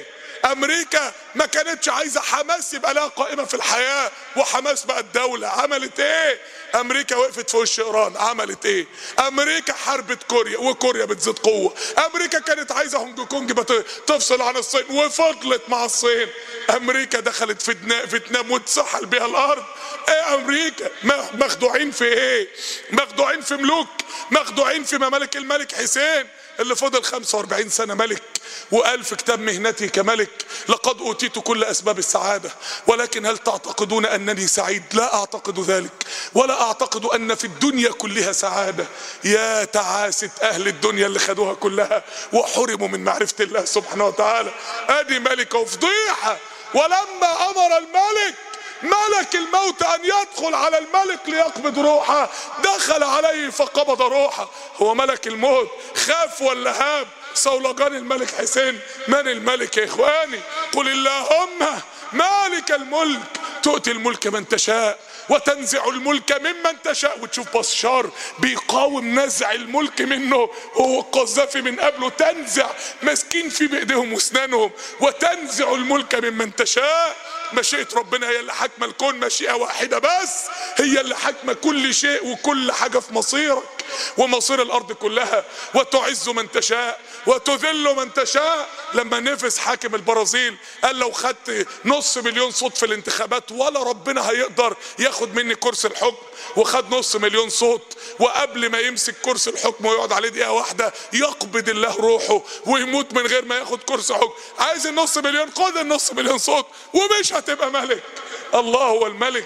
امريكا ما كانتش عايزه حماس يبقى لها قائمه في الحياه وحماس بقت دوله عملت ايه امريكا وقفت في وش ايران عملت ايه امريكا حاربت كوريا وكوريا بتزيد قوه امريكا كانت عايزه هونج كونج بت- تفصل عن الصين وفضلت مع الصين امريكا دخلت في دنا- فيتنام واتسحل بيها الارض ايه امريكا ما- مخدوعين في ايه مخدوعين في ملوك مخدوعين في ممالك الملك حسين اللي فضل 45 سنة ملك وقال في كتاب مهنتي كملك لقد أوتيت كل أسباب السعادة ولكن هل تعتقدون أنني سعيد لا أعتقد ذلك ولا أعتقد أن في الدنيا كلها سعادة يا تعاسة أهل الدنيا اللي خدوها كلها وحرموا من معرفة الله سبحانه وتعالى أدي ملكة وفضيحة ولما أمر الملك ملك الموت ان يدخل على الملك ليقبض روحه دخل عليه فقبض روحه هو ملك الموت خاف ولا هاب صولجان الملك حسين من الملك يا اخواني قل اللهم مالك الملك تؤتي الملك من تشاء وتنزع الملك ممن تشاء وتشوف بشار بيقاوم نزع الملك منه هو القذافي من قبله تنزع ماسكين فيه بايديهم واسنانهم وتنزع الملك ممن تشاء مشيئة ربنا هي اللي حاكمة الكون مشيئة واحدة بس هي اللي حاكمة كل شيء وكل حاجة في مصيرك ومصير الأرض كلها وتعز من تشاء وتذل من تشاء لما نفس حاكم البرازيل قال لو خدت نص مليون صوت في الانتخابات ولا ربنا هيقدر ياخد مني كرسي الحكم وخد نص مليون صوت وقبل ما يمسك كرسي الحكم ويقعد عليه دقيقة واحدة يقبض الله روحه ويموت من غير ما ياخد كرسي حكم عايز النص مليون خد النص مليون صوت ومش هتبقى ملك الله هو الملك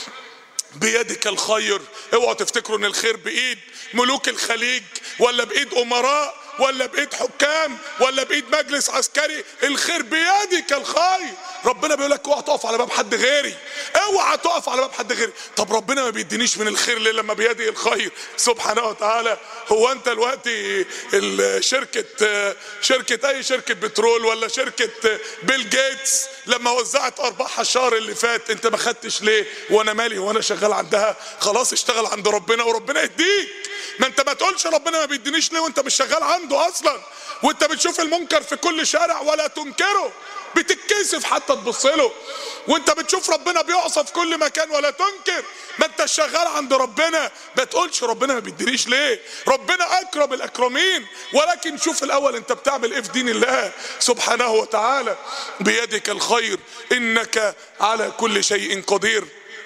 بيدك الخير اوعوا تفتكروا ان الخير بايد ملوك الخليج ولا بايد امراء ولا بايد حكام ولا بايد مجلس عسكري الخير بيدك الخير ربنا بيقول لك اوعى تقف على باب حد غيري اوعى تقف على باب حد غيري طب ربنا ما بيدينيش من الخير ليه لما بيدي الخير سبحانه وتعالى هو انت دلوقتي ال- شركه شركه اي شركه بترول ولا شركه بيل جيتس لما وزعت ارباحها الشهر اللي فات انت ما خدتش ليه وانا مالي وانا شغال عندها خلاص اشتغل عند ربنا وربنا يهديك ما انت ما تقولش ربنا ما بيدينيش ليه وانت مش شغال عنده اصلا وانت بتشوف المنكر في كل شارع ولا تنكره بتتكسف حتى تبص له وانت بتشوف ربنا بيعصى في كل مكان ولا تنكر ما انت شغال عند ربنا ما تقولش ربنا ما بيدينيش ليه ربنا اكرم الاكرمين ولكن شوف الاول انت بتعمل ايه في دين الله سبحانه وتعالى بيدك الخير انك على كل شيء قدير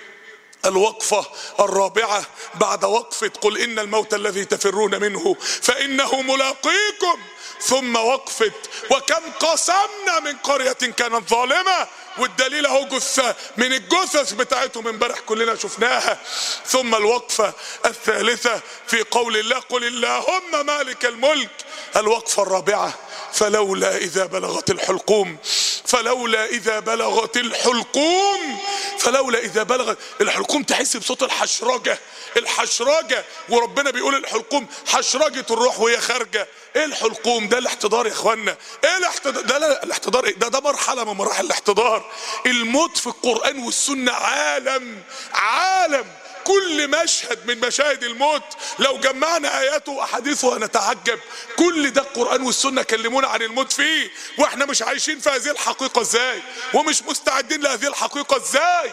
الوقفة الرابعة بعد وقفة قل إن الموت الذي تفرون منه فإنه ملاقيكم ثم وقفة وكم قسمنا من قرية كانت ظالمة والدليل اهو جثة من الجثث بتاعتهم امبارح كلنا شفناها ثم الوقفة الثالثة في قول الله قل اللهم مالك الملك الوقفة الرابعة فلولا إذا بلغت الحلقوم فلولا إذا بلغت الحلقوم فلولا إذا بلغت الحلقوم تحس بصوت الحشرجة الحشرجة وربنا بيقول الحلقوم حشرجة الروح وهي خارجة ايه الحلقوم ده الاحتضار يا اخوانا ايه الاحتضار ده لا الاحتضار ايه ده ده مرحلة من مراحل الاحتضار الموت في القرآن والسنة عالم عالم كل مشهد من مشاهد الموت لو جمعنا اياته واحاديثه هنتعجب كل ده القران والسنه كلمونا عن الموت فيه واحنا مش عايشين في هذه الحقيقه ازاي ومش مستعدين لهذه الحقيقه ازاي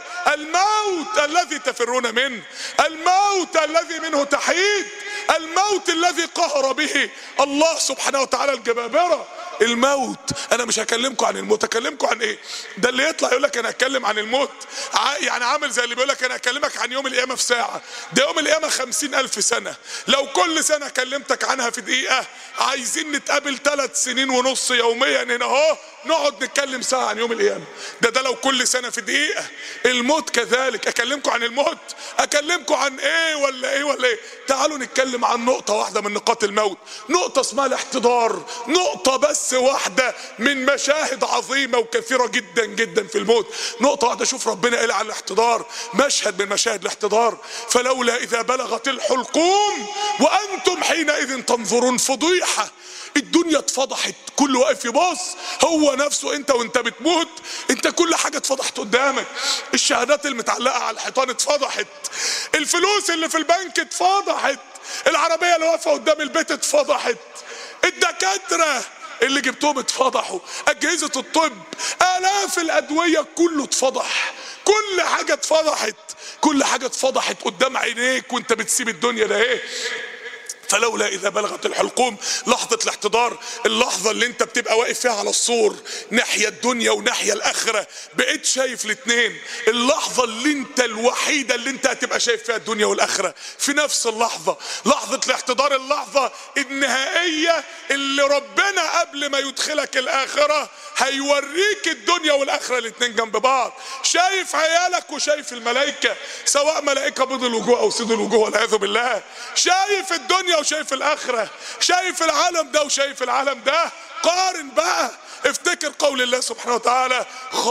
الموت الذي تفرون منه الموت الذي منه تحيد الموت الذي قهر به الله سبحانه وتعالى الجبابره الموت انا مش هكلمكم عن الموت هكلمكم عن ايه ده اللي يطلع يقول لك انا هتكلم عن الموت ع- يعني عامل زي اللي بيقول لك انا هكلمك عن يوم القيامه في ساعه ده يوم القيامه خمسين الف سنه لو كل سنه كلمتك عنها في دقيقه عايزين نتقابل ثلاث سنين ونص يوميا هنا اهو نقعد نتكلم ساعه عن يوم القيامه ده ده لو كل سنه في دقيقه الموت كذلك اكلمكم عن الموت اكلمكم عن ايه ولا ايه ولا ايه تعالوا نتكلم عن نقطه واحده من نقاط الموت نقطه اسمها الاحتضار نقطه بس واحده من مشاهد عظيمه وكثيره جدا جدا في الموت نقطه واحده شوف ربنا قال عن الاحتضار مشهد من مشاهد الاحتضار فلولا اذا بلغت الحلقوم وانتم حينئذ تنظرون فضيحه الدنيا اتفضحت كل واقف يبص هو نفسه انت وانت بتموت انت كل حاجه اتفضحت قدامك الشهادات المتعلقه على الحيطان اتفضحت الفلوس اللي في البنك اتفضحت العربيه اللي واقفه قدام البيت اتفضحت الدكاتره اللي جبتهم اتفضحوا اجهزة الطب الاف الادوية كله اتفضح كل حاجة اتفضحت كل حاجة اتفضحت قدام عينيك وانت بتسيب الدنيا ده ايه فلولا اذا بلغت الحلقوم لحظة الاحتضار اللحظة اللي انت بتبقى واقف فيها على السور ناحية الدنيا وناحية الاخرة بقيت شايف الاتنين اللحظة اللي انت الوحيدة اللي انت هتبقى شايف فيها الدنيا والاخرة في نفس اللحظة لحظة الاحتضار اللحظة النهائية اللي ربنا قبل ما يدخلك الاخرة هيوريك الدنيا والاخرة الاتنين جنب بعض شايف عيالك وشايف الملائكة سواء ملائكة بيض الوجوه او سود الوجوه والعياذ بالله شايف الدنيا وشايف الاخرة شايف العالم ده وشايف العالم ده قارن بقى افتكر قول الله سبحانه وتعالى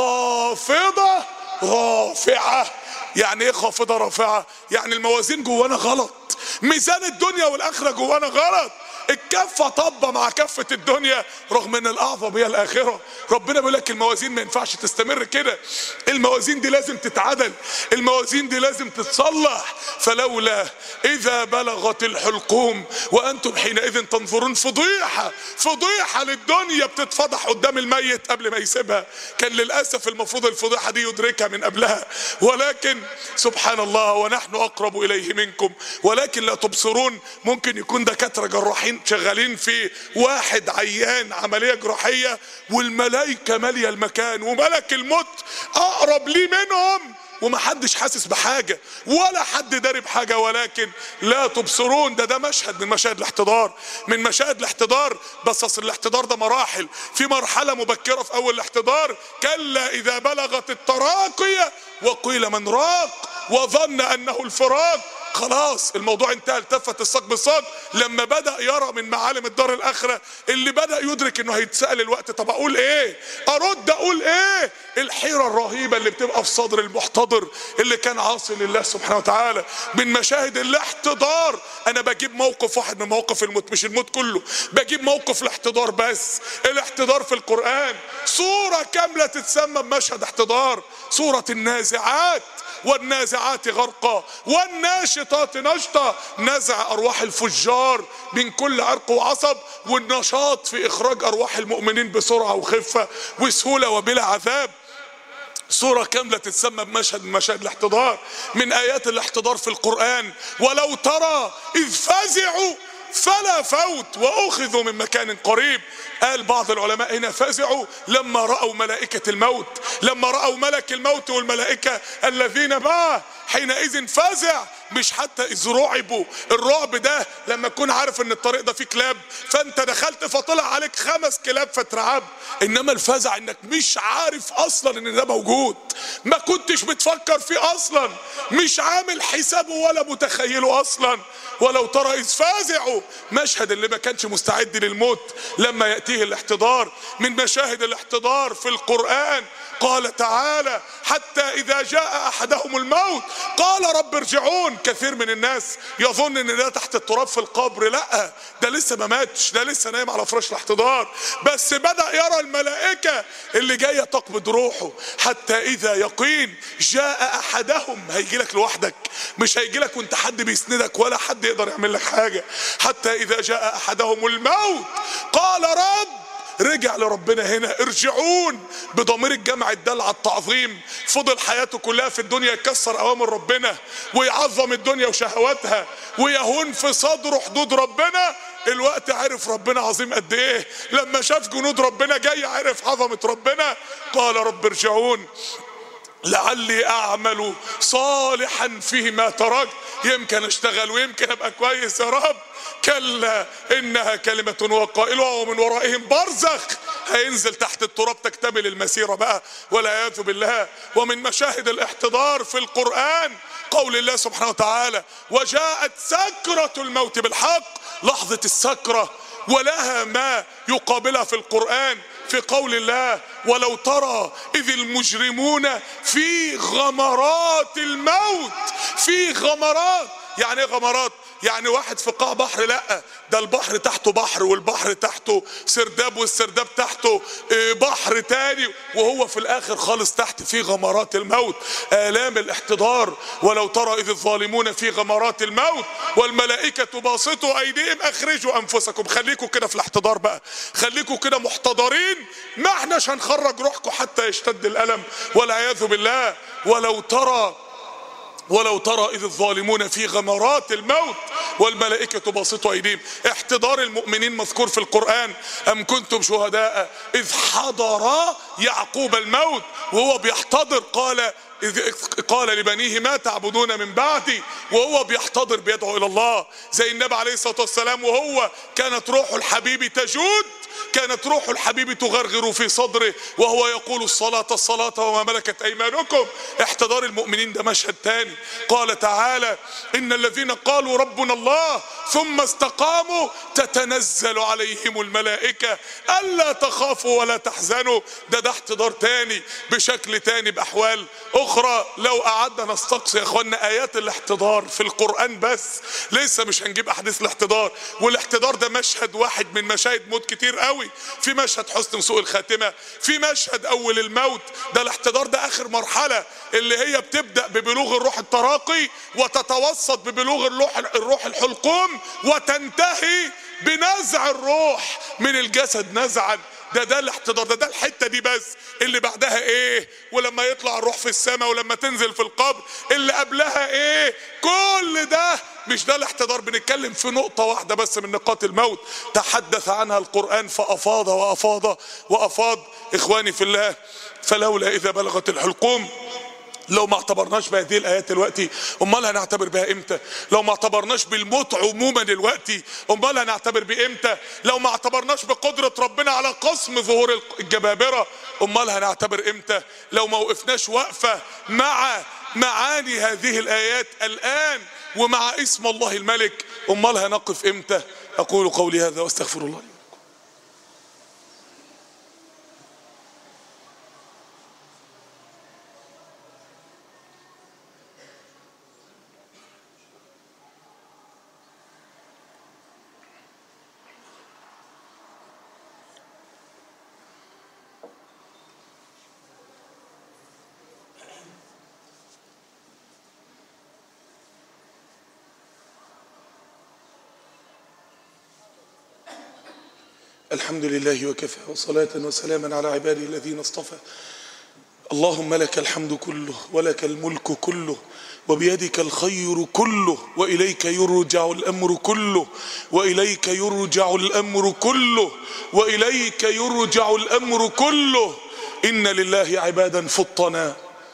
خافضة رافعة يعني ايه خافضة رافعة يعني الموازين جوانا غلط ميزان الدنيا والاخرة جوانا غلط الكفة طبة مع كفة الدنيا رغم ان الاعظم هي الاخرة ربنا بيقول لك الموازين ما ينفعش تستمر كده الموازين دي لازم تتعدل الموازين دي لازم تتصلح فلولا اذا بلغت الحلقوم وانتم حينئذ تنظرون فضيحة فضيحة للدنيا بتتفضح قدام الميت قبل ما يسيبها كان للأسف المفروض الفضيحة دي يدركها من قبلها ولكن سبحان الله ونحن اقرب اليه منكم ولكن لا تبصرون ممكن يكون دكاترة جراحين شغالين في واحد عيان عملية جراحية والملائكة مالية المكان وملك الموت اقرب ليه منهم ومحدش حاسس بحاجة ولا حد داري بحاجة ولكن لا تبصرون ده ده مشهد من مشاهد الاحتضار من مشاهد الاحتضار بس اصل الاحتضار ده مراحل في مرحلة مبكرة في اول الاحتضار كلا اذا بلغت التراقية وقيل من راق وظن انه الفراق خلاص الموضوع انتهى التفت الساق بالساق لما بدا يرى من معالم الدار الاخره اللي بدا يدرك انه هيتسال الوقت طب اقول ايه ارد اقول ايه الحيره الرهيبه اللي بتبقى في صدر المحتضر اللي كان عاصي لله سبحانه وتعالى من مشاهد الاحتضار انا بجيب موقف واحد من مواقف الموت مش الموت كله بجيب موقف الاحتضار بس الاحتضار في القران صوره كامله تتسمى بمشهد احتضار صوره النازعات والنازعات غرقا والناشطات نشطا نزع ارواح الفجار من كل عرق وعصب والنشاط في اخراج ارواح المؤمنين بسرعه وخفه وسهوله وبلا عذاب صورة كاملة تتسمى بمشهد من مشاهد الاحتضار من آيات الاحتضار في القرآن ولو ترى إذ فزعوا فلا فوت واخذوا من مكان قريب قال بعض العلماء هنا فزعوا لما راوا ملائكه الموت لما راوا ملك الموت والملائكه الذين معه حينئذ فزع مش حتى اذ رعبوا الرعب ده لما تكون عارف ان الطريق ده فيه كلاب فانت دخلت فطلع عليك خمس كلاب فترعب انما الفزع انك مش عارف اصلا ان ده موجود ما كنتش بتفكر فيه اصلا مش عامل حسابه ولا متخيله اصلا ولو ترى اذ فازعوا مشهد اللي ما كانش مستعد للموت لما ياتيه الاحتضار من مشاهد الاحتضار في القران قال تعالى حتى اذا جاء احدهم الموت قال رب ارجعون كثير من الناس يظن ان ده تحت التراب في القبر لا ده لسه ما ماتش ده لسه نايم على فراش الاحتضار بس بدا يرى الملائكه اللي جايه تقبض روحه حتى اذا يقين جاء احدهم هيجي لك لوحدك مش هيجي لك وانت حد بيسندك ولا حد يقدر يعمل لك حاجه حتى اذا جاء احدهم الموت قال رب رجع لربنا هنا ارجعون بضمير الجمع الدال على التعظيم فضل حياته كلها في الدنيا يكسر اوامر ربنا ويعظم الدنيا وشهواتها ويهون في صدره حدود ربنا الوقت عرف ربنا عظيم قد ايه لما شاف جنود ربنا جاي عرف عظمة ربنا قال رب ارجعون لعلي اعمل صالحا فيما تركت يمكن اشتغل ويمكن ابقى كويس يا رب كلا انها كلمة وقائلها ومن ورائهم برزخ هينزل تحت التراب تكتمل المسيرة بقى والعياذ بالله ومن مشاهد الاحتضار في القرآن قول الله سبحانه وتعالى وجاءت سكرة الموت بالحق لحظة السكرة ولها ما يقابلها في القرآن في قول الله ولو ترى إذ المجرمون في غمرات الموت في غمرات يعني ايه غمرات يعني واحد في قاع بحر لا ده البحر تحته بحر والبحر تحته سرداب والسرداب تحته آه، بحر تاني وهو في الاخر خالص تحت في غمرات الموت الام الاحتضار ولو ترى اذ الظالمون في غمرات الموت والملائكه باسطوا ايديهم اخرجوا انفسكم خليكم كده في الاحتضار بقى خليكم كده محتضرين ما احناش هنخرج روحكم حتى يشتد الالم والعياذ بالله ولو ترى ولو ترى إذ الظالمون في غمرات الموت والملائكة باسطوا أيديهم احتضار المؤمنين مذكور في القرآن أم كنتم شهداء إذ حضر يعقوب الموت وهو بيحتضر قال إذ قال لبنيه ما تعبدون من بعدي وهو بيحتضر بيدعو إلى الله زي النبي عليه الصلاة والسلام وهو كانت روح الحبيب تجود كانت روح الحبيب تغرغر في صدره وهو يقول الصلاة الصلاة وما ملكت أيمانكم احتضار المؤمنين ده مشهد تاني قال تعالى إن الذين قالوا ربنا الله ثم استقاموا تتنزل عليهم الملائكة ألا تخافوا ولا تحزنوا ده ده احتضار تاني بشكل تاني بأحوال أخرى لو قعدنا نستقصي يا إخوانا آيات الاحتضار في القرآن بس لسه مش هنجيب أحاديث الاحتضار والاحتضار ده مشهد واحد من مشاهد موت كتير قوي في مشهد حسن سوء الخاتمة في مشهد أول الموت ده الاحتضار ده آخر مرحلة اللي هي بتبدأ ببلوغ الروح التراقي وتتوسط ببلوغ الروح الروح الحلقوم وتنتهي بنزع الروح من الجسد نزعا ده ده الاحتضار ده ده الحته دي بس اللي بعدها ايه ولما يطلع الروح في السماء ولما تنزل في القبر اللي قبلها ايه كل ده مش ده الاحتضار بنتكلم في نقطة واحدة بس من نقاط الموت تحدث عنها القرآن فأفاض وأفاض وأفاض إخواني في الله فلولا إذا بلغت الحلقوم لو ما اعتبرناش بهذه الايات دلوقتي امال هنعتبر بها امتى لو ما اعتبرناش بالموت عموما دلوقتي امال هنعتبر بامتى لو ما اعتبرناش بقدرة ربنا على قسم ظهور الجبابرة امال هنعتبر امتى لو ما وقفناش وقفة مع معاني هذه الايات الان ومع اسم الله الملك امال هنقف امتى اقول قولي هذا واستغفر الله لي. الحمد لله وكفى وصلاة وسلاما على عباده الذين اصطفى اللهم لك الحمد كله ولك الملك كله وبيدك الخير كله وإليك يرجع الأمر كله وإليك يرجع الأمر كله وإليك يرجع الأمر كله إن لله عبادا فطنا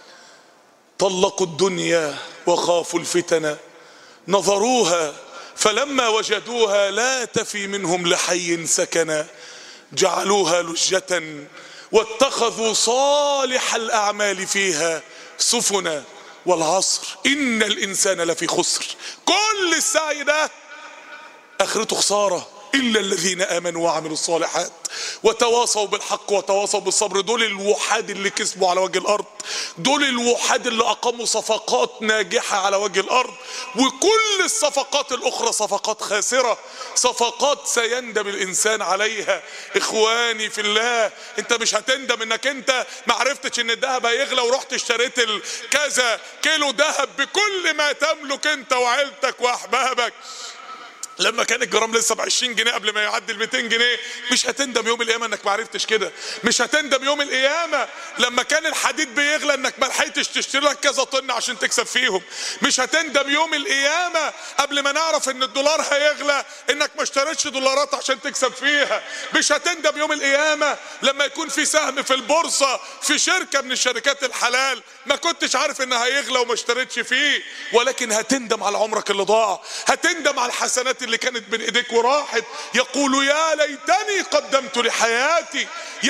طلقوا الدنيا وخافوا الفتن نظروها فلما وجدوها لا تفي منهم لحي سكنا جعلوها لجة واتخذوا صالح الأعمال فيها سفنا والعصر إن الإنسان لفي خسر كل السعي ده آخرته خسارة إلا الذين آمنوا وعملوا الصالحات وتواصوا بالحق وتواصوا بالصبر دول الوحاد اللي كسبوا على وجه الأرض دول الوحاد اللي أقاموا صفقات ناجحة على وجه الأرض وكل الصفقات الأخرى صفقات خاسرة صفقات سيندم الإنسان عليها إخواني في الله أنت مش هتندم إنك أنت ما عرفتش إن الذهب هيغلى ورحت اشتريت كذا كيلو ذهب بكل ما تملك أنت وعيلتك وأحبابك لما كان الجرام لسه ب 20 جنيه قبل ما يعدي ال 200 جنيه مش هتندم يوم القيامه انك ما عرفتش كده مش هتندم يوم القيامه لما كان الحديد بيغلى انك ما لحقتش تشتري لك كذا طن عشان تكسب فيهم مش هتندم يوم القيامه قبل ما نعرف ان الدولار هيغلى انك ما اشتريتش دولارات عشان تكسب فيها مش هتندم يوم القيامه لما يكون في سهم في البورصه في شركه من الشركات الحلال ما كنتش عارف انها هيغلى وما اشتريتش فيه ولكن هتندم على عمرك اللي ضاع هتندم على الحسنات اللي كانت بين ايديك وراحت يقول يا ليتني قدمت لحياتي يا ريتني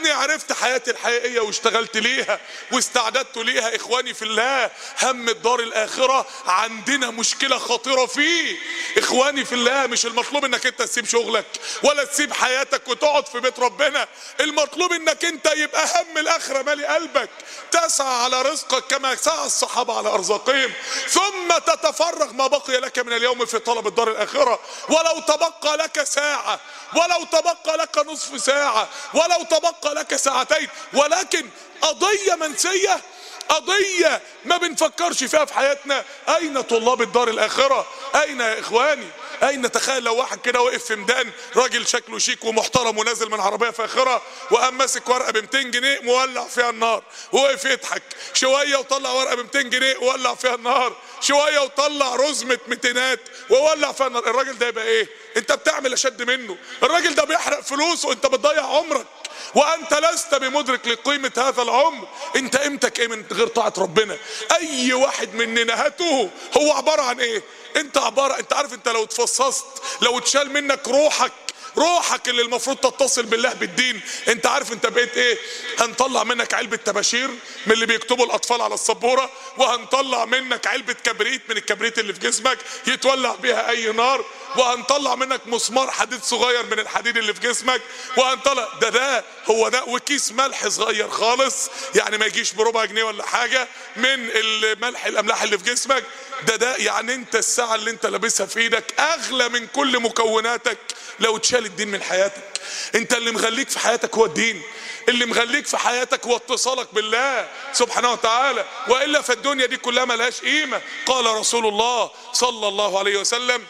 ابني عرفت حياتي الحقيقية واشتغلت ليها واستعددت ليها اخواني في الله هم الدار الاخرة عندنا مشكلة خطيرة فيه اخواني في الله مش المطلوب انك انت تسيب شغلك ولا تسيب حياتك وتقعد في بيت ربنا المطلوب انك انت يبقى هم الاخرة مالي قلبك تسعى على رزقك كما سعى الصحابة على ارزاقهم ثم تتفرغ ما بقي لك من اليوم في طلب الدار الاخرة ولو تبقى لك ساعة ولو تبقى لك نصف ساعة ولو تبقى لك ساعتين ولكن قضية منسية قضية ما بنفكرش فيها في حياتنا أين طلاب الدار الآخرة أين يا إخواني أين تخيل لو واحد كده وقف في ميدان راجل شكله شيك ومحترم ونازل من عربية فاخرة وقام ماسك ورقة ب 200 جنيه مولع فيها النار ووقف يضحك شوية وطلع ورقة ب 200 جنيه وولع فيها النار شوية وطلع رزمة ميتينات وولع فيها النار الراجل ده يبقى إيه؟ أنت بتعمل أشد منه الراجل ده بيحرق فلوس وأنت بتضيع عمرك وانت لست بمدرك لقيمة هذا العمر انت قيمتك ايه من غير طاعة ربنا اي واحد مننا هاته هو عبارة عن ايه انت عبارة انت عارف انت لو اتفصصت لو اتشال منك روحك روحك اللي المفروض تتصل بالله بالدين انت عارف انت بقيت ايه هنطلع منك علبة تباشير من اللي بيكتبوا الاطفال على السبورة وهنطلع منك علبة كبريت من الكبريت اللي في جسمك يتولع بيها اي نار وهنطلع منك مسمار حديد صغير من الحديد اللي في جسمك وهنطلع ده ده هو ده وكيس ملح صغير خالص يعني ما يجيش بربع جنيه ولا حاجة من الملح الاملاح اللي في جسمك ده ده يعني انت الساعة اللي انت لابسها في ايدك اغلى من كل مكوناتك لو اتشال الدين من حياتك انت اللي مخليك في حياتك هو الدين اللي مخليك في حياتك هو اتصالك بالله سبحانه وتعالى والا فالدنيا دي كلها ملهاش قيمه قال رسول الله صلى الله عليه وسلم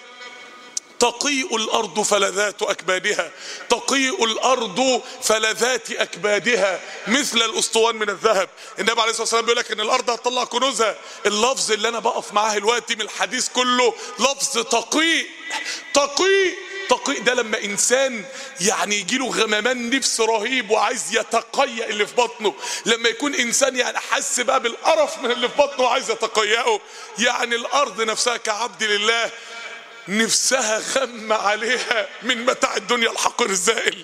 تقيء الارض فلذات اكبادها تقيء الارض فلذات اكبادها مثل الاسطوان من الذهب النبي عليه الصلاه والسلام بيقول لك ان الارض هتطلع كنوزها اللفظ اللي انا بقف معاه دلوقتي من الحديث كله لفظ تقيء تقيء تقيء ده لما انسان يعني يجيله غممان نفس رهيب وعايز يتقيأ اللي في بطنه لما يكون انسان يعني حس بقى بالقرف من اللي في بطنه وعايز يتقيأه يعني الارض نفسها كعبد لله نفسها غم عليها من متاع الدنيا الحقير الزائل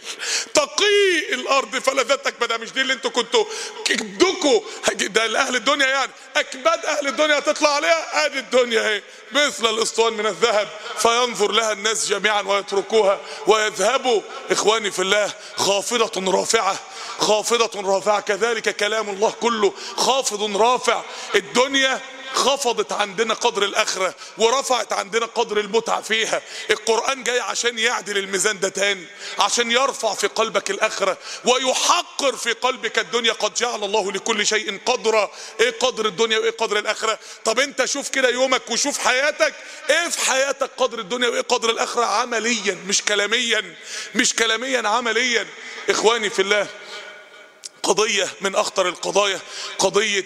تقي الارض فلذتك بدا مش دي اللي انتوا كنتوا كبدكوا ده لاهل الدنيا يعني اكباد اهل الدنيا تطلع عليها ادي الدنيا اهي مثل الاسطوان من الذهب فينظر لها الناس جميعا ويتركوها ويذهبوا اخواني في الله خافضة رافعة خافضة رافعة كذلك كلام الله كله خافض رافع الدنيا خفضت عندنا قدر الاخره ورفعت عندنا قدر المتعه فيها القران جاي عشان يعدل الميزان ده تاني عشان يرفع في قلبك الاخره ويحقر في قلبك الدنيا قد جعل الله لكل شيء قدرا ايه قدر الدنيا وايه قدر الاخره طب انت شوف كده يومك وشوف حياتك ايه في حياتك قدر الدنيا وايه قدر الاخره عمليا مش كلاميا مش كلاميا عمليا اخواني في الله قضيه من اخطر القضايا قضيه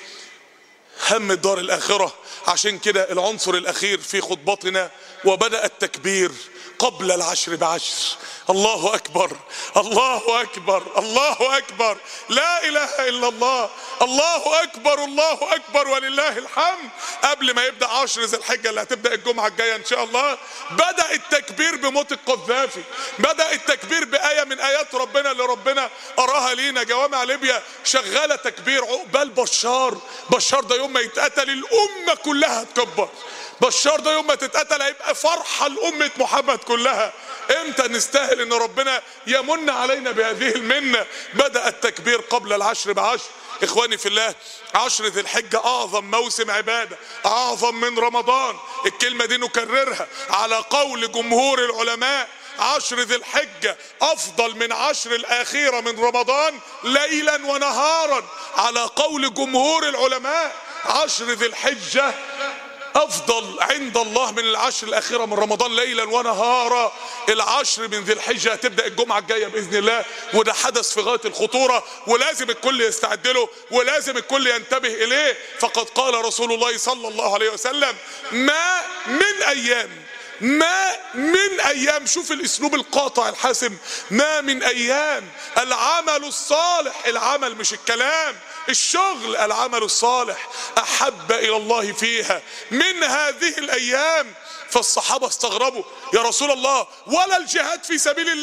هم الدار الآخرة عشان كده العنصر الأخير في خطبتنا وبدأ التكبير قبل العشر بعشر الله أكبر الله أكبر الله أكبر لا إله إلا الله الله أكبر الله أكبر ولله الحمد قبل ما يبدأ عشر ذي الحجة اللي هتبدأ الجمعة الجاية إن شاء الله بدأ التكبير بموت القذافي بدأ التكبير بآية من آيات ربنا اللي ربنا أراها لينا جوامع ليبيا شغالة تكبير عقبال بشار بشار ده يوم ما يتقتل الأمة كلها تكبر بشار ده يوم ما تتقتل هيبقى فرحة لأمة محمد كلها امتى نستاهل ان ربنا يمن علينا بهذه المنة بدأ التكبير قبل العشر بعشر اخواني في الله عشر ذي الحجة اعظم موسم عبادة اعظم من رمضان الكلمة دي نكررها على قول جمهور العلماء عشر ذي الحجة افضل من عشر الاخيرة من رمضان ليلا ونهارا على قول جمهور العلماء عشر ذي الحجة افضل عند الله من العشر الاخيره من رمضان ليلا ونهارا العشر من ذي الحجه هتبدا الجمعه الجايه باذن الله وده حدث في غايه الخطوره ولازم الكل يستعد له ولازم الكل ينتبه اليه فقد قال رسول الله صلى الله عليه وسلم ما من ايام ما من ايام شوف الاسلوب القاطع الحاسم ما من ايام العمل الصالح العمل مش الكلام الشغل العمل الصالح احب الى الله فيها من هذه الايام فالصحابه استغربوا يا رسول الله ولا الجهاد في سبيل الله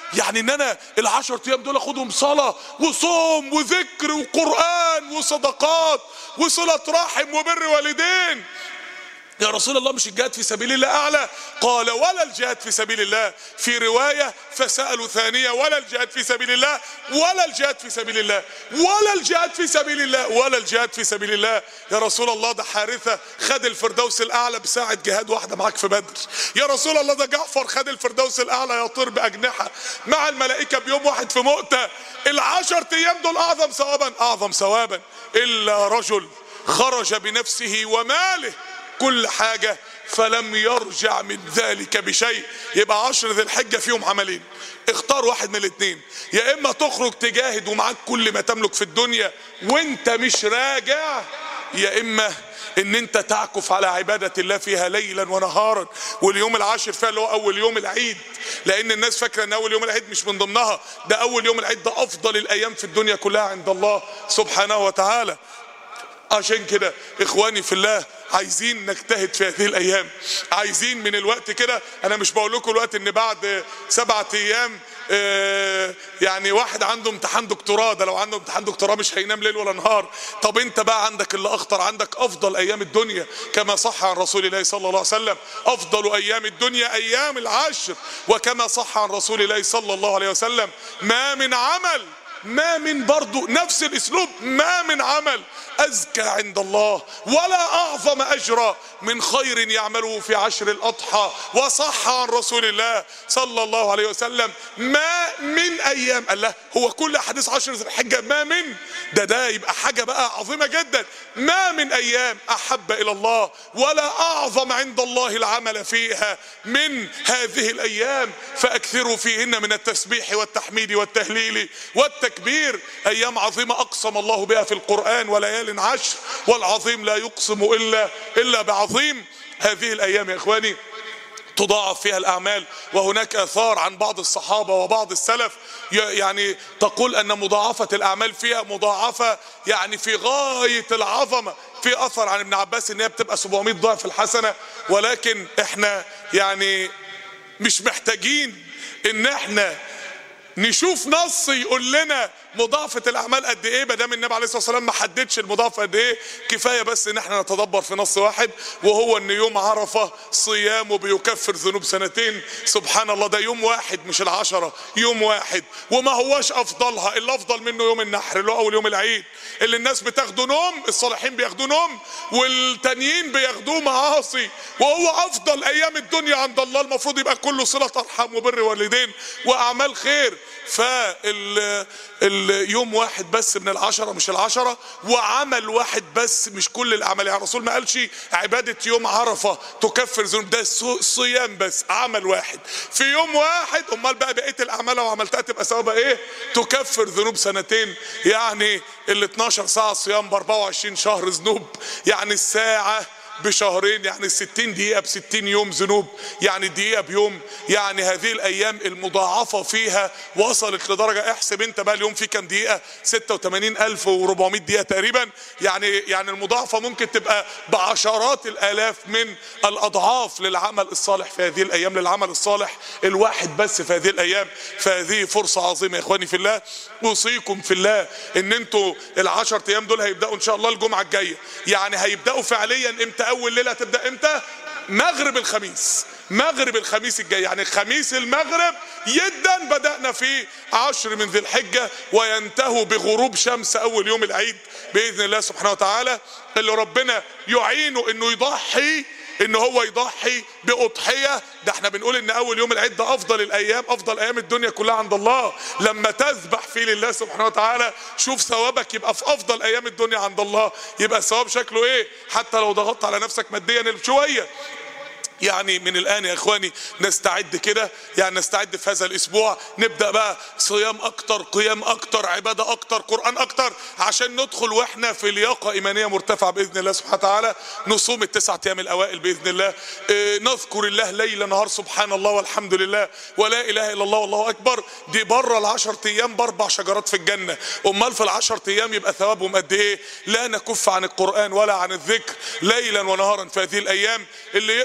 يعني ان انا العشر ايام دول اخدهم صلاة وصوم وذكر وقرآن وصدقات وصلة رحم وبر والدين يا رسول الله مش الجهاد في سبيل الله اعلى قال ولا الجهاد في سبيل الله في رواية فسألوا ثانية ولا الجهاد في سبيل الله ولا الجهاد في سبيل الله ولا الجهاد في سبيل الله ولا الجهاد في سبيل الله يا رسول الله ده حارثة خد الفردوس الاعلى بساعة جهاد واحدة معاك في بدر يا رسول الله ده جعفر خد الفردوس الاعلى يطير باجنحة مع الملائكة بيوم واحد في مؤتة العشر ايام دول اعظم ثوابا اعظم ثوابا الا رجل خرج بنفسه وماله كل حاجة فلم يرجع من ذلك بشيء يبقى عشر ذي الحجة فيهم عملين اختار واحد من الاثنين يا اما تخرج تجاهد ومعاك كل ما تملك في الدنيا وانت مش راجع يا اما ان انت تعكف على عبادة الله فيها ليلا ونهارا واليوم العاشر فيها اللي هو اول يوم العيد لان الناس فاكرة ان اول يوم العيد مش من ضمنها ده اول يوم العيد ده افضل الايام في الدنيا كلها عند الله سبحانه وتعالى عشان كده اخواني في الله عايزين نجتهد في هذه الايام عايزين من الوقت كده انا مش بقول لكم الوقت ان بعد سبعة ايام آه يعني واحد عنده امتحان دكتوراه ده لو عنده امتحان دكتوراه مش هينام ليل ولا نهار طب انت بقى عندك اللي اخطر عندك افضل ايام الدنيا كما صح عن رسول الله صلى الله عليه وسلم افضل ايام الدنيا ايام العشر وكما صح عن رسول الله صلى الله عليه وسلم ما من عمل ما من برضو نفس الاسلوب ما من عمل ازكى عند الله ولا اعظم اجرا من خير يعمله في عشر الاضحى وصح عن رسول الله صلى الله عليه وسلم ما من ايام قال له هو كل احاديث عشر ذي الحجه ما من ده ده يبقى حاجه بقى عظيمه جدا ما من ايام احب الى الله ولا اعظم عند الله العمل فيها من هذه الايام فاكثروا فيهن من التسبيح والتحميد والتهليل والتكبير ايام عظيمه اقسم الله بها في القران وليال عشر والعظيم لا يقسم الا الا بعظيم هذه الايام يا اخواني تضاعف فيها الاعمال وهناك اثار عن بعض الصحابه وبعض السلف يعني تقول ان مضاعفه الاعمال فيها مضاعفه يعني في غايه العظمه في اثر عن ابن عباس ان هي بتبقى 700 ضعف الحسنه ولكن احنا يعني مش محتاجين ان احنا نشوف نص يقول لنا مضاعفة الأعمال قد إيه ما دام النبي عليه الصلاة والسلام ما حددش المضاعفة قد إيه كفاية بس إن إحنا نتدبر في نص واحد وهو إن يوم عرفة صيامه بيكفر ذنوب سنتين سبحان الله ده يوم واحد مش العشرة يوم واحد وما هواش أفضلها اللي أفضل منه يوم النحر اللي هو أول يوم العيد اللي الناس بتاخده نوم الصالحين بياخدوه نوم والتانيين بياخدوه معاصي وهو أفضل أيام الدنيا عند الله المفروض يبقى كله صلة أرحام وبر والدين وأعمال خير فال اليوم واحد بس من العشرة مش العشرة وعمل واحد بس مش كل الأعمال يعني الرسول ما قالش عبادة يوم عرفة تكفر ذنوب ده صيام بس عمل واحد في يوم واحد أمال بقى بقية الأعمال لو عملتها تبقى ثوابها إيه تكفر ذنوب سنتين يعني ال 12 ساعة صيام ب 24 شهر ذنوب يعني الساعة بشهرين يعني الستين دقيقة بستين يوم ذنوب يعني دقيقة بيوم يعني هذه الأيام المضاعفة فيها وصلت لدرجة احسب انت بقى اليوم فيه كام دقيقة 86400 دقيقة تقريبا يعني يعني المضاعفة ممكن تبقى بعشرات الآلاف من الأضعاف للعمل الصالح في هذه الأيام للعمل الصالح الواحد بس في هذه الأيام فهذه فرصة عظيمة يا إخواني في الله أوصيكم في الله إن انتوا العشر أيام دول هيبدأوا إن شاء الله الجمعة الجاية يعني هيبدأوا فعليا امتى اول ليله تبدا امتى مغرب الخميس مغرب الخميس الجاي يعني خميس المغرب جدا بدأنا في عشر من ذي الحجة وينتهوا بغروب شمس أول يوم العيد بإذن الله سبحانه وتعالى اللي ربنا يعينه إنه يضحي ان هو يضحي باضحيه ده احنا بنقول ان اول يوم العيد ده افضل الايام افضل ايام الدنيا كلها عند الله لما تذبح فيه لله سبحانه وتعالى شوف ثوابك يبقى في افضل ايام الدنيا عند الله يبقى الثواب شكله ايه حتى لو ضغطت على نفسك ماديا شويه يعني من الان يا اخواني نستعد كده يعني نستعد في هذا الاسبوع نبدا بقى صيام اكتر قيام اكتر عباده اكتر قران اكتر عشان ندخل واحنا في لياقه ايمانيه مرتفعه باذن الله سبحانه وتعالى نصوم التسعة ايام الاوائل باذن الله اه نذكر الله ليل نهار سبحان الله والحمد لله ولا اله الا الله والله اكبر دي بره العشر ايام باربع شجرات في الجنه امال في العشر ايام يبقى ثوابهم قد ايه لا نكف عن القران ولا عن الذكر ليلا ونهارا في هذه الايام اللي يقدر يمكث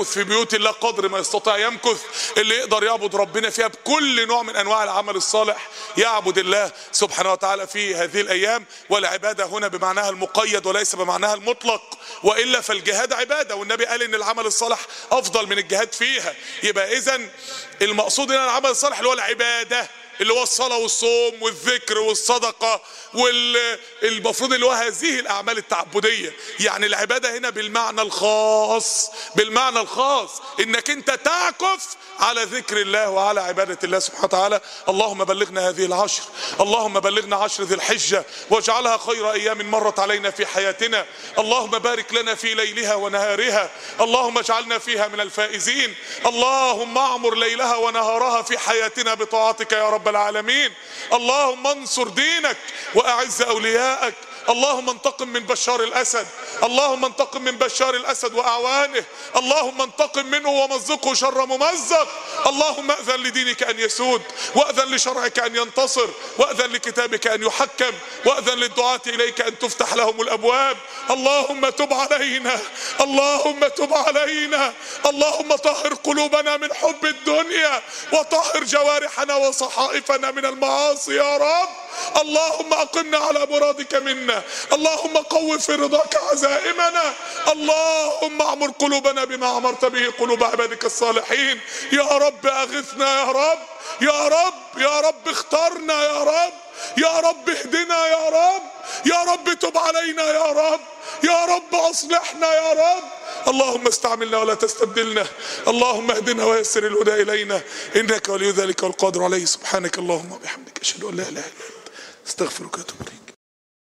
يمكث في بيوت الله قدر ما يستطيع يمكث اللي يقدر يعبد ربنا فيها بكل نوع من انواع العمل الصالح يعبد الله سبحانه وتعالى في هذه الايام والعباده هنا بمعناها المقيد وليس بمعناها المطلق والا فالجهاد عباده والنبي قال ان العمل الصالح افضل من الجهاد فيها يبقى اذا المقصود هنا العمل الصالح اللي هو العباده اللي هو الصلاة والصوم والذكر والصدقة والمفروض اللي هو هذه الأعمال التعبدية يعني العبادة هنا بالمعنى الخاص بالمعنى الخاص إنك أنت تعكف على ذكر الله وعلى عبادة الله سبحانه وتعالى اللهم بلغنا هذه العشر اللهم بلغنا عشر ذي الحجة واجعلها خير أيام مرت علينا في حياتنا اللهم بارك لنا في ليلها ونهارها اللهم اجعلنا فيها من الفائزين اللهم اعمر ليلها ونهارها في حياتنا بطاعتك يا رب العالمين اللهم انصر دينك واعز اولياءك اللهم انتقم من بشار الاسد اللهم انتقم من بشار الاسد واعوانه اللهم انتقم منه ومزقه شر ممزق اللهم اذن لدينك ان يسود واذن لشرعك ان ينتصر واذن لكتابك ان يحكم واذن للدعاة اليك ان تفتح لهم الابواب اللهم تب علينا اللهم تب علينا اللهم طهر قلوبنا من حب الدنيا وطهر جوارحنا وصحائفنا من المعاصي يا رب اللهم اقمنا على مرادك منا اللهم قو في رضاك عزائمنا اللهم اعمر قلوبنا بما امرت به قلوب عبادك الصالحين يا رب اغثنا يا رب يا رب يا رب اخترنا يا رب يا رب اهدنا يا رب يا رب تب علينا يا رب يا رب اصلحنا يا رب اللهم استعملنا ولا تستبدلنا اللهم اهدنا ويسر الهدى الينا انك ولي ذلك والقادر عليه سبحانك اللهم وبحمدك اشهد ان لا اله الا انت استغفرك واتوب اليك